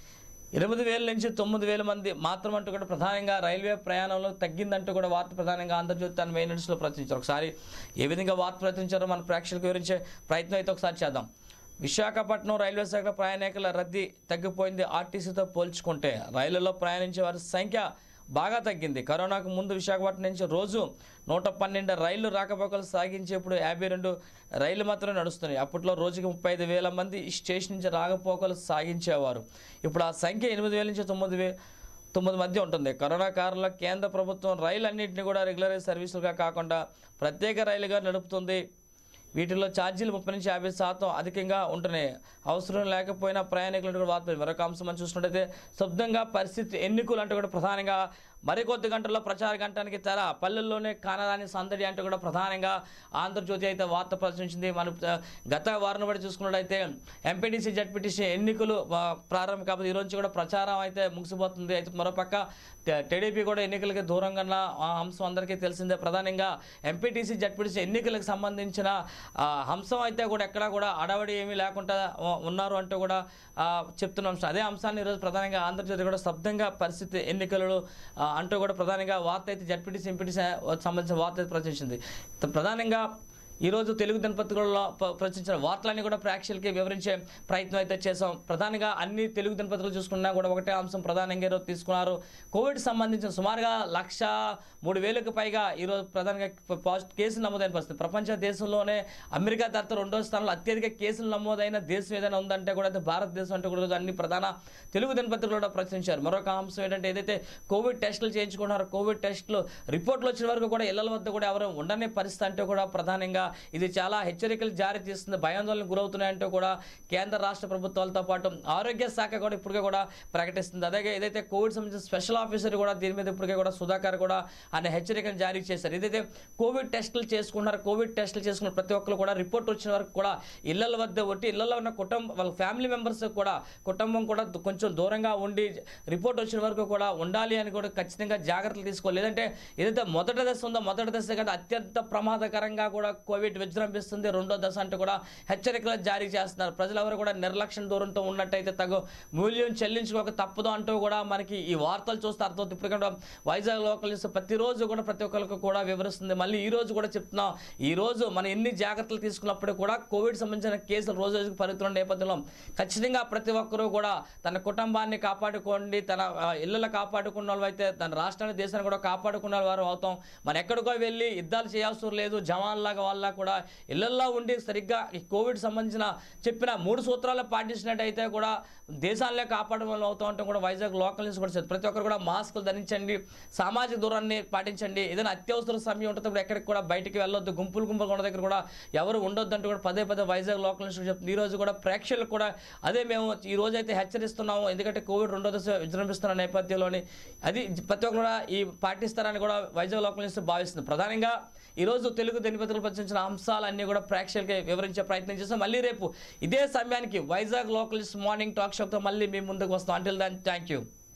ఎనిమిది వేల నుంచి తొమ్మిది వేల మంది మాత్రం అంటూ కూడా ప్రధానంగా రైల్వే ప్రయాణంలో తగ్గిందంటూ కూడా వార్త ప్రధానంగా ఆంధ్రజ్యోతి తన మెయిన్ న్యూస్లో ప్రచురించారు ఒకసారి ఏ విధంగా వార్త ప్రచురించారో మన ప్రేక్షకులకు వివరించే ప్రయత్నం అయితే ఒకసారి చేద్దాం విశాఖపట్నం రైల్వే శాఖ ప్రయాణికుల రద్దీ తగ్గిపోయింది ఆర్టీసీతో పోల్చుకుంటే రైళ్లలో ప్రయాణించే వారి సంఖ్య బాగా తగ్గింది కరోనాకు ముందు విశాఖపట్నం నుంచి రోజు నూట పన్నెండు రైళ్లు రాకపోకలు సాగించి ఇప్పుడు యాభై రెండు రైళ్లు మాత్రమే నడుస్తున్నాయి అప్పట్లో రోజుకి ముప్పై ఐదు వేల మంది ఈ స్టేషన్ నుంచి రాకపోకలు సాగించేవారు ఇప్పుడు ఆ సంఖ్య ఎనిమిది వేల నుంచి తొమ్మిది వే తొమ్మిది మధ్య ఉంటుంది కరోనా కారణంలో కేంద్ర ప్రభుత్వం రైళ్లన్నింటినీ కూడా రెగ్యులర్ సర్వీసులుగా కాకుండా ప్రత్యేక రైలుగా నడుపుతుంది వీటిలో ఛార్జీలు ముప్పై నుంచి యాభై శాతం అధికంగా ఉంటున్నాయి అవసరం లేకపోయినా ప్రయాణికులు కూడా వార్త మరొక అంశం మనం చూసినట్టయితే శబ్దంగా పరిస్థితి ఎన్నికలు అంటే కూడా ప్రధానంగా మరికొద్ది గంటల్లో ప్రచార గంటానికి తెర పల్లెల్లోనే కానరాని సందడి అంటే కూడా ప్రధానంగా ఆంధ్రజ్యోతి అయితే వార్త ప్రచురించింది మనం ఆ, గత వారం బట్టి చూసుకున్నట్టయితే ఎంపీటీసీ జడ్పీటీసీ ఎన్నికలు ఆ, ప్రారంభం కాబట్టి ఈ రోజు కూడా ప్రచారం అయితే ముగిసిపోతుంది అయితే మరోపక్క ట- టీడీపీ కూడా ఎన్నికలకి దూరంగా ఉన్న ఆ అంశం అందరికీ తెలిసిందే ప్రధానంగా ఎంపీటీసీ జడ్పీటీసీ ఎన్నికలకు సంబంధించిన ఆ, అంశం అయితే కూడా ఎక్కడా కూడా అడవడి ఏమీ లేకుండా ఉ- ఉన్నారు అంటూ కూడా ఆ, చెప్తున్న అంశం అదే అంశాన్ని ఈరోజు ప్రధానంగా ఆంధ్రజ్యోతి కూడా శబ్దంగా పరిస్థితి ఎన్నికలు ఆ, అంటూ కూడా ప్రధానంగా వార్త అయితే జడ్పీటీసీ ఎంపీటీసీ సంబంధించిన వార్త అయితే ప్రచురించింది త- ప్రధానంగా ఈరోజు తెలుగు దినపత్రికల్లో ప్ర- ప్రచురించిన వార్తలన్నీ కూడా ప్రేక్షకులకి వివరించే ప్రయత్నం అయితే చేసాం ప్రధానంగా అన్ని తెలుగు దినపత్రికలు చూసుకున్నా కూడా ఒకటే అంశం ప్రధానంగా ఈరోజు తీసుకున్నారు కోవిడ్ సంబంధించిన సుమారుగా లక్ష మూడు వేలకు పైగా ఈరోజు ప్రధానంగా పాజిటివ్ కేసులు నమోదైన పరిస్థితి ప్రపంచ దేశంలోనే అమెరికా తర్వాత రెండో స్థానంలో అత్యధిక కేసులు నమోదైన దేశం ఏదైనా ఉందంటే కూడా అది భారతదేశం అంటే కూడా ఈరోజు అన్ని ప్రధాన తెలుగు దినపత్రికలు కూడా ప్రచురించారు మరొక అంశం ఏంటంటే ఏదైతే కోవిడ్ టెస్టులు చేయించుకున్నారో కోవిడ్ టెస్టులు రిపోర్ట్లు వచ్చిన వరకు కూడా ఇళ్ల వద్ద కూడా ఎవరు ఉండని పరిస్థితి అంటే కూడా ప్రధానంగా ఇది చాలా హెచ్చరికలు జారీ చేస్తుంది భయాందోళనకు గురవుతున్నాయంటూ కూడా కేంద్ర రాష్ట్ర ప్రభుత్వాలతో పాటు ఆరోగ్య శాఖ కూడా ఇప్పటికే కూడా ప్రకటిస్తుంది అలాగే ఏదైతే కోవిడ్ సంబంధించిన స్పెషల్ ఆఫీసర్ కూడా దీని మీద ఇప్పటికే కూడా సుధాకర్ కూడా ఆయన హెచ్చరికలు జారీ చేశారు ఏదైతే కోవిడ్ టెస్టులు చేసుకున్నారో కోవిడ్ టెస్టులు చేసుకున్న ప్రతి ఒక్కరు కూడా రిపోర్ట్ వచ్చిన వరకు కూడా ఇళ్ల వద్ద ఒట్టి ఇళ్లలో ఉన్న కుటుంబం వాళ్ళ ఫ్యామిలీ మెంబర్స్ కూడా కుటుంబం కూడా దు- కొంచెం దూరంగా ఉండి రిపోర్ట్ వచ్చిన వరకు కూడా ఉండాలి అని కూడా ఖచ్చితంగా జాగ్రత్తలు తీసుకోవాలి లేదంటే ఏదైతే మొదటి దశ ఉందో మొదటి దశ కంటే అత్యంత ప్రమాదకరంగా కూడా కోవిడ్ విజృంభిస్తుంది రెండో దశ అంటే కూడా హెచ్చరికలు జారీ చేస్తున్నారు ప్రజలెవరు కూడా నిర్లక్ష్యం దూరంతో ఉన్నట్టయితే తగు మూల్యం చెల్లించుకోక తప్పదు అంటూ కూడా మనకి ఈ వార్తలు చూస్తే అర్థమవుతుంది ఇప్పుడు కూడా వైజాగ్ లోకల్ న్యూస్ ప్రతిరోజు కూడా ప్రతి ఒక్కరికి కూడా వివరిస్తుంది మళ్ళీ ఈ రోజు కూడా చెప్తున్నాం ఈ రోజు మనం ఎన్ని జాగ్రత్తలు తీసుకున్నప్పుడు కూడా కోవిడ్ సంబంధించిన కేసులు రోజు రోజుకు పెరుగుతున్న నేపథ్యంలో ఖచ్చితంగా ప్రతి ఒక్కరూ కూడా తన కుటుంబాన్ని కాపాడుకోండి తన ఆ, ఇళ్ళలో కాపాడుకున్న వాళ్ళు అయితే తన రాష్ట్రాన్ని దేశాన్ని కూడా కాపాడుకున్న వారు అవుతాం మనం ఎక్కడికో వెళ్ళి యుద్ధాలు చేయాల్సిన లేదు జవాన్లాగా వాళ్ళ కూడా ఇళ్లల్లో ఉండి సరిగ్గా ఈ కోవిడ్ సంబంధించిన చెప్పిన మూడు సూత్రాలు పాటించినట్టయితే కూడా దేశాలనే కాపాడడం వల్ల అవుతాం అంటే కూడా వైజాగ్ లోకల్ న్యూస్ కూడా చెప్తుంది. ప్రతి ఒక్కరు కూడా మాస్కులు ధరించండి సామాజిక దూరాన్ని పాటించండి ఏదైనా అత్యవసర సమయం ఉంటుంది ఎక్కడికి కూడా బయటికి వెళ్ళొద్దు గుంపులు గుంపులు ఉన్న దగ్గర కూడా ఎవరు ఉండొద్దు అంటూ కూడా పదే పదే వైజాగ్ లోకల్ న్యూస్ చెప్తుంది ఈ రోజు కూడా ప్రేక్షకులకు కూడా అదే మేము ఈ రోజు అయితే హెచ్చరిస్తున్నాము ఎందుకంటే కోవిడ్ రెండో దశ విజృంభిస్తున్న నేపథ్యంలోని అది ప్రతి ఒక్కరు కూడా ఈ పాటిస్తారని కూడా వైజాగ్ లోకల్ న్యూస్ భావిస్తుంది ప్రధానంగా ఈరోజు తెలుగు దినపత్రికలు ప్రచురించిన అంశాలన్నీ కూడా ప్రేక్షకులకి వివరించే ప్రయత్నం చేస్తాం మళ్ళీ రేపు ఇదే సమయానికి Vizag local news morning talk షోతో మళ్ళీ మీ ముందుకు వస్తాం అంటిల్ దాన్ థ్యాంక్ యూ